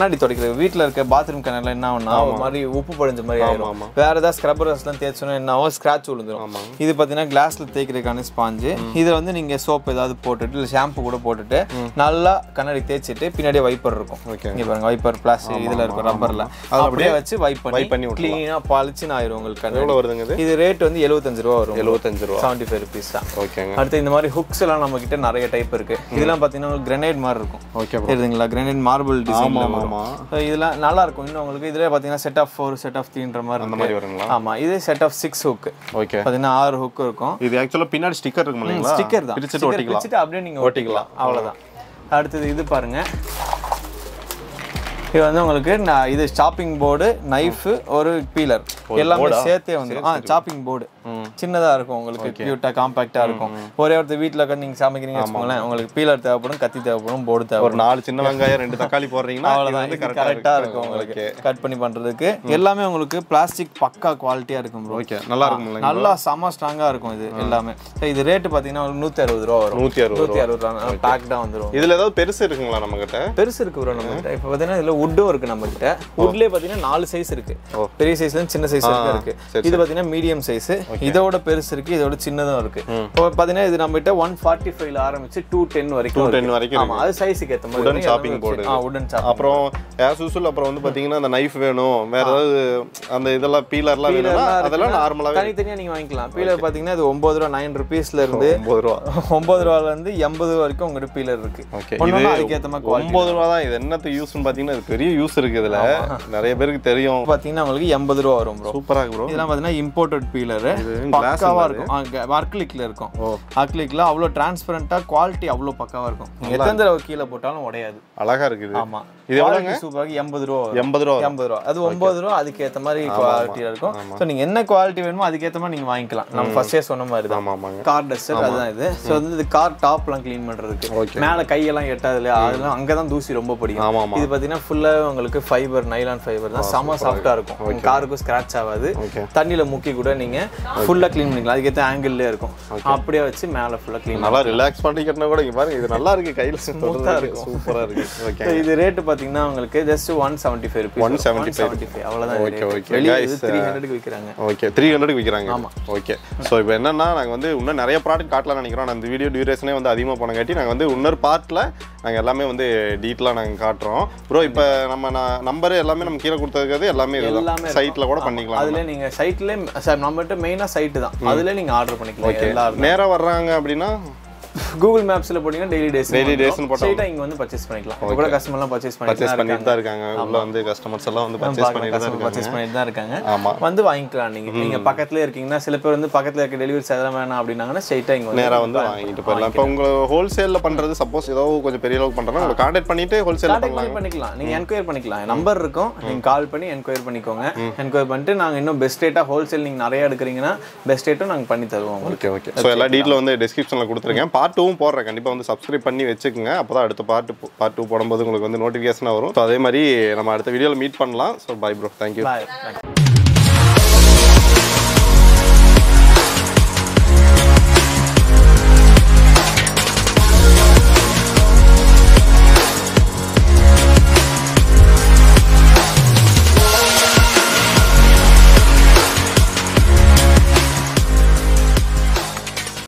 Speaker 1: கண்ணாடி துடைக்கிறது வீட்டில் இருக்க பாத்ரூம் கண்ணாடில என்ன ஆகும்னா ஒரு மாதிரி உப்பு படிஞ்ச மாதிரி ஆயிரும் வேற ஏதாவது ஸ்க்ரப்பர்ஸ்லாம் தேய்ச்சோன்னா என்ன ஆகும் ஸ்க்ராட்ச் விழுந்துரும் இது பார்த்தீங்கன்னா கிளாஸ்ல தேய்க்கிறதுக்கான ஸ்பாஞ்சு இதில் வந்து நீங்க சோப் ஏதாவது போட்டுட்டு இல்லை ஷாம்பு கூட போட்டுட்டு நல்லா கண்ணாடி தேய்ச்சிட்டு பின்னாடியே வைப்பர் இருக்கும்
Speaker 2: Okay.
Speaker 1: இங்க பாருங்க வைப்பர் பிளாஸ்டிக் இதுல இருக்கும் ரப்பர்ல அப்படியே வச்சு வைப் பண்ணி
Speaker 2: பண்ணி
Speaker 1: க்ளீனா பளிச்சுன்னு ஆயிரும் உங்களுக்கு கண்ணாடி
Speaker 2: எவ்வளோ வருதுங்க இது
Speaker 1: இது ரேட் வந்து எழுபத்தஞ்சு ரூபா வரும்
Speaker 2: எழுபத்தஞ்சு ரூபா
Speaker 1: செவன்ட்டி ஃபைவ் ருபீஸ் தான்
Speaker 2: ஓகேங்க
Speaker 1: அடுத்து இந்த மாதிரி ஹுக்ஸ் எல்லாம் நம்ம கிட்ட நிறைய டைப் இருக்கு இதெல்லாம் பார்த்தீங்கன்னா உங்களுக்கு கிரனைட் மாதிரி இருக்கும்
Speaker 2: ஓகே ப்ரோ
Speaker 1: தெரியுதுங்களா கிரனைட் மார்பிள் டிசைன்
Speaker 2: ஆமா ஆமா
Speaker 1: இதெல்லாம் நல்லா இருக்கும் இன்னும் உங்களுக்கு இதுல பார்த்தீங்கன்னா set of four set of த்ரீன்ற மாதிரி
Speaker 2: அந்த
Speaker 1: இருக்கு
Speaker 2: மாதிரி வருங்களா
Speaker 1: ஆமா இது set of six hook
Speaker 2: okay
Speaker 1: பார்த்தீங்கன்னா ஆறு ஹுக் இருக்கும்
Speaker 2: இது ஆக்சுவலாக பின்னாடி ஸ்டிக்கர் இருக்கும் இல்லைங்களா
Speaker 1: ஸ்டிக்கர் தான்
Speaker 2: பிரிச்சுட்டு
Speaker 1: Sticker
Speaker 2: ஒட்டிக்கலாம்
Speaker 1: பிரிச்சுட்டு அப்படியே நீங்க ஒட்டிக்கலாம் அவ்வளவுதான் அடுத்தது இது பாருங்க இது வந்து உங்களுக்கு நான் இது சாப்பிங் போர்டு நைஃப் ஒரு பீலர் எல்லாமே சேர்த்தே வந்துடும் ஆ சாப்பிங் போர்டு சின்னதா இருக்கும் உங்களுக்கு கியூட்டா காம்பாக்டா இருக்கும் ஒரே ஒருத்தர் வீட்டில் உட்காந்து நீங்க சமைக்கிறீங்க வச்சுக்கோங்களேன் உங்களுக்கு பீலர் தேவைப்படும் கத்தி தேவைப்படும் போர்டு
Speaker 2: ஒரு
Speaker 1: தேவைப்படும்
Speaker 2: நாலு சின்ன வெங்காயம் ரெண்டு தக்காளி போடுறீங்கன்னா இது
Speaker 1: அவ்வளவுதான்
Speaker 2: வந்து
Speaker 1: இது
Speaker 2: கரெக்டாக
Speaker 1: கரெக்டா இருக்கும் உங்களுக்கு கட் பண்ணி பண்றதுக்கு எல்லாமே உங்களுக்கு பிளாஸ்டிக் பக்கா குவாலிட்டியா இருக்கும் ப்ரோ
Speaker 2: ஓகே நல்லா இருக்கும் இல்லைங்க
Speaker 1: நல்லா செம ஸ்ட்ராங்கா இருக்கும் இது எல்லாமே So, இது ரேட்டு பாத்தீங்கன்னா உங்களுக்கு நூத்தி அறுபது ரூபா வரும்
Speaker 2: நூற்றி அறுபது
Speaker 1: நூத்தி அறுபது ரூபா பேக்டா வந்துரும்
Speaker 2: இதுல ஏதாவது பெருசு இருக்குங்களா நம்ம கிட்ட
Speaker 1: பெருசு இருக்கு ப்ரோ நம்ம கிட்ட இப்போ பார்த்தீங்கன்னா இதில் வுட்டும் இருக்கு நம்ம கிட்ட வுட்லேயே பார்த்தீங்கன்னா நாலு சைஸ் இருக்கு பெரிய சைஸ்ல இருந்து சின்ன சைஸ் வரைக்கும் இருக்கு இது பார்த்தீங்கன்னா மீடியம் சைஸ் இதோட பெருசு இருக்கு இதோட சின்னதும் இருக்கு இப்போ பார்த்தீங்கன்னா இது நம்ம கிட்ட ஒன் ஃபார்ட்டி ஃபைவ்ல ஆரம்பிச்சு டூ டென் வரைக்கும் இருக்கு.
Speaker 2: 10 வரைக்கும்
Speaker 1: ஆமா அது சைஸுக்கு ஏற்ற மாதிரி
Speaker 2: Wooden chopping board
Speaker 1: ஆ உடன் சாப்பிங்
Speaker 2: அப்புறம் ஆஸ் யூஸ்வல் அப்புறம் வந்து பாத்தீங்கன்னா அந்த நைஃப் வேணும் வேற ஏதாவது அந்த இதெல்லாம் பீலர்லாம் வேணும்னா அதெல்லாம் நார்மலாவே
Speaker 1: தனித்தனியா நீங்க வாங்கிக்கலாம் பீலர் பாத்தீங்கன்னா இது ஒன்பது ரூபா நைன் ருபீஸ்ல இருந்து
Speaker 2: ஒன்பது ரூபா
Speaker 1: ஒன்பது ரூபால இருந்து எண்பது வரைக்கும் உங்ககிட்ட பீலர் இருக்கு
Speaker 2: ஓகே
Speaker 1: ஒன்னொன்னு அதுக்கேற்ற மாதிரி quality.
Speaker 2: ஒன்பது ரூபா தான் இது என்னத்துக்கு யூஸ்னு பாத்தீங்கன்னா இது பெரிய யூஸ் இருக்கு இதுல நிறைய பேருக்கு தெரியும்
Speaker 1: பாத்தீங்கன்னா உங்களுக்கு எண்பது ரூபா வரும் ப்ரோ
Speaker 2: சூப்பரா இருக்கு ப்ரோ
Speaker 1: இதெல்லாம் பார்த்தீங்கன்னா இம்போர்ட்டட் பீலர்
Speaker 2: glass
Speaker 1: பக்காவா இருக்கும் அர்க்லிக்ல இருக்கும் அர்க்லிக்ல அவ்வளோ டிரான்ஸ்பரண்டா குவாலிட்டி அவ்வளோ பக்காவா இருக்கும் நீங்க எத்தனை தடவை கீழே போட்டாலும் உடையாது
Speaker 2: அழகா இருக்குது
Speaker 1: ஆமா
Speaker 2: இது
Speaker 1: இது சூப்பராக எண்பது ரூபா வரும்
Speaker 2: எண்பது ரூபா
Speaker 1: எண்பது ரூபா அது ஒன்பது ரூபா அதுக்கேற்ற மாதிரி குவாலிட்டியா இருக்கும் ஸோ நீங்க என்ன குவாலிட்டி வேணுமோ அதுக்கேற்ற மாதிரி நீங்க வாங்கிக்கலாம் நம்ம ஃபர்ஸ்டே சொன்ன மாதிரி தான்
Speaker 2: ஆமா ஆமாங்க
Speaker 1: கார் டஸ்டர் அதுதான் இது ஸோ வந்து இது கார் டாப்லாம் க்ளீன் பண்றதுக்கு மேல கையெல்லாம் எட்டாது இல்லையா அதெல்லாம் அங்கதான் தூசி ரொம்ப பிடிக்கும்
Speaker 2: ஆமா ஆமா
Speaker 1: இது பார்த்தீங்கன்னா ஃபுல்லாக உங்களுக்கு ஃபைபர் நைலான் ஃபைபர் தான் செம சாஃப்டாக இருக்கும் காருக்கும் ஸ்க்ராட்ச் ஆகாது
Speaker 2: Okay.
Speaker 1: தண்ணியில் முக்கி கூட நீங்கள் ஃபுல்லாக க்ளீன் பண்ணிக்கலாம் அதுக்கேற்ற ஆங்கிள்லேயே இருக்கும் அப்படியே வச்சு மேலே ஃபுல்லாக க்ளீன்
Speaker 2: நல்லா ரிலாக்ஸ் பண்ணி கட்டினா கூட இங்க பாருங்க இது நல்லா இருக்கு கையில
Speaker 1: Smooth-ஆ இருக்கும்.
Speaker 2: சூப்பரா இருக்கு ஓகே
Speaker 1: ஸோ இது ரேட்டு பார்த்தீங்கன்னா உங்களுக்கு just one seventy five rupees
Speaker 2: 175.
Speaker 1: Seventy five அவ்வளோதான்
Speaker 2: Okay, okay.
Speaker 1: வெளியே
Speaker 2: Guys,
Speaker 1: த்ரீ ஹண்ட்ரடுக்கு விற்கிறாங்க
Speaker 2: ஓகே த்ரீ ஹண்ட்ரடுக்கு விற்கிறாங்க ஓகே ஸோ இப்போ என்னன்னா நாங்கள் வந்து இன்னும் நிறைய ப்ராடக்ட் காட்டலாம் நினைக்கிறோம் ஆனா இந்த வீடியோ டியூரேஷனே வந்து அதிகமாக போனங்காட்டி நாங்கள் வந்து இன்னொரு பார்ட்டில் நாங்கள் எல்லாமே வந்து டீட்டெயிலாக நாங்கள் காட்டுறோம் ப்ரோ இப்போ நம்ம நம்பர் எல்லாமே நம்ம கீழே கொடுத்ததுக்கு எல்லாமே
Speaker 1: எல்லாமே
Speaker 2: சைட்டில் கூட பண்ணிக்கலாம்
Speaker 1: அதுல நீங்க சைட்ல சார் நம்மகிட்ட மெயினா சைட்டு தான் அதுல நீங்க ஆர்டர் பண்ணிக்கலாம் எல்லா
Speaker 2: நேராக வர்றாங்க அப்படின்னா
Speaker 1: கூகுள் மேப்ஸ்ல போட்டீங்கன்னா டெய்லி டேஸ்
Speaker 2: Daily days னு போட்டா-
Speaker 1: ஸ்ட்ரைட்டா இங்க வந்து பர்ச்சேஸ் பண்ணிக்கலாம் இப்போ கூட கஸ்டமர்லாம் பர்ச்சேஸ்
Speaker 2: பர்ச்சேஸ்
Speaker 1: பண்ணிட்டு
Speaker 2: பண்ணிட்டு தான் இருக்காங்க உள்ள வந்து கஸ்டமர்ஸ் எல்லாம் வந்து பர்ச்சேஸ் பண்ணிட்டு தான் இருக்காங்க
Speaker 1: பர்ச்சேஸ் பண்ணிட்டு தான் இருக்காங்க
Speaker 2: ஆமா
Speaker 1: வந்து வாங்கிக்கலாம் நீங்க நீங்க பக்கத்துல இருக்கீங்கன்னா சில பேர் வந்து பக்கத்துல இருக்க டெலிவரி சேதம் வேணாம் அப்படின்னாங்கன்னா ஸ்ட்ரைட்டா இங்க வந்து
Speaker 2: நேராக வந்து வாங்கிட்டு போயிடலாம் இப்போ உங்களை ஹோல்சேலில் பண்ணுறது சப்போஸ் ஏதோ கொஞ்சம் பெரிய அளவுக்கு பண்ணுறோம்னா உங்களை கான்டாக்ட் பண்ணிட்டு ஹோல்சேல்
Speaker 1: கான்டாக்ட் பண்ணி பண்ணிக்கலாம் நீங்க என்கொயர் பண்ணிக்கலாம் நம்பர் இருக்கும் நீங்க கால் பண்ணி என்கொயர் பண்ணிக்கோங்க என்கொயர் பண்ணிட்டு நாங்க இன்னும் பெஸ்ட் ரேட்டா ஹோல்சேல் நீங்க நிறைய எடுக்கிறீங்கன்னா பெஸ்ட் ரேட்டும் நாங்க பண்ணி தருவோம் உங்களுக்கு
Speaker 2: ஓகே ஓகே ஸோ எல்லா டீட்டில் வந்து டிஸ்கிரிப்ஷனில் கொடுத்துருக்கேன் பார்ட் டூவும் போடுறேன் கண்டிப்பாக வந்து சப்ஸ்கிரைப் பண்ணி வச்சுக்கோங்க அப்போ தான் அடுத்த பார்ட் பார்ட் டூ போடும்போது உங்களுக்கு வந்து நோட்டிஃபிகேஷனாக வரும் ஸோ அதே மாதிரி நம்ம அடுத்த வீடியோவில் மீட் பண்ணலாம் ஸோ பை ப்ரோ தேங்க்யூ
Speaker 1: பாய்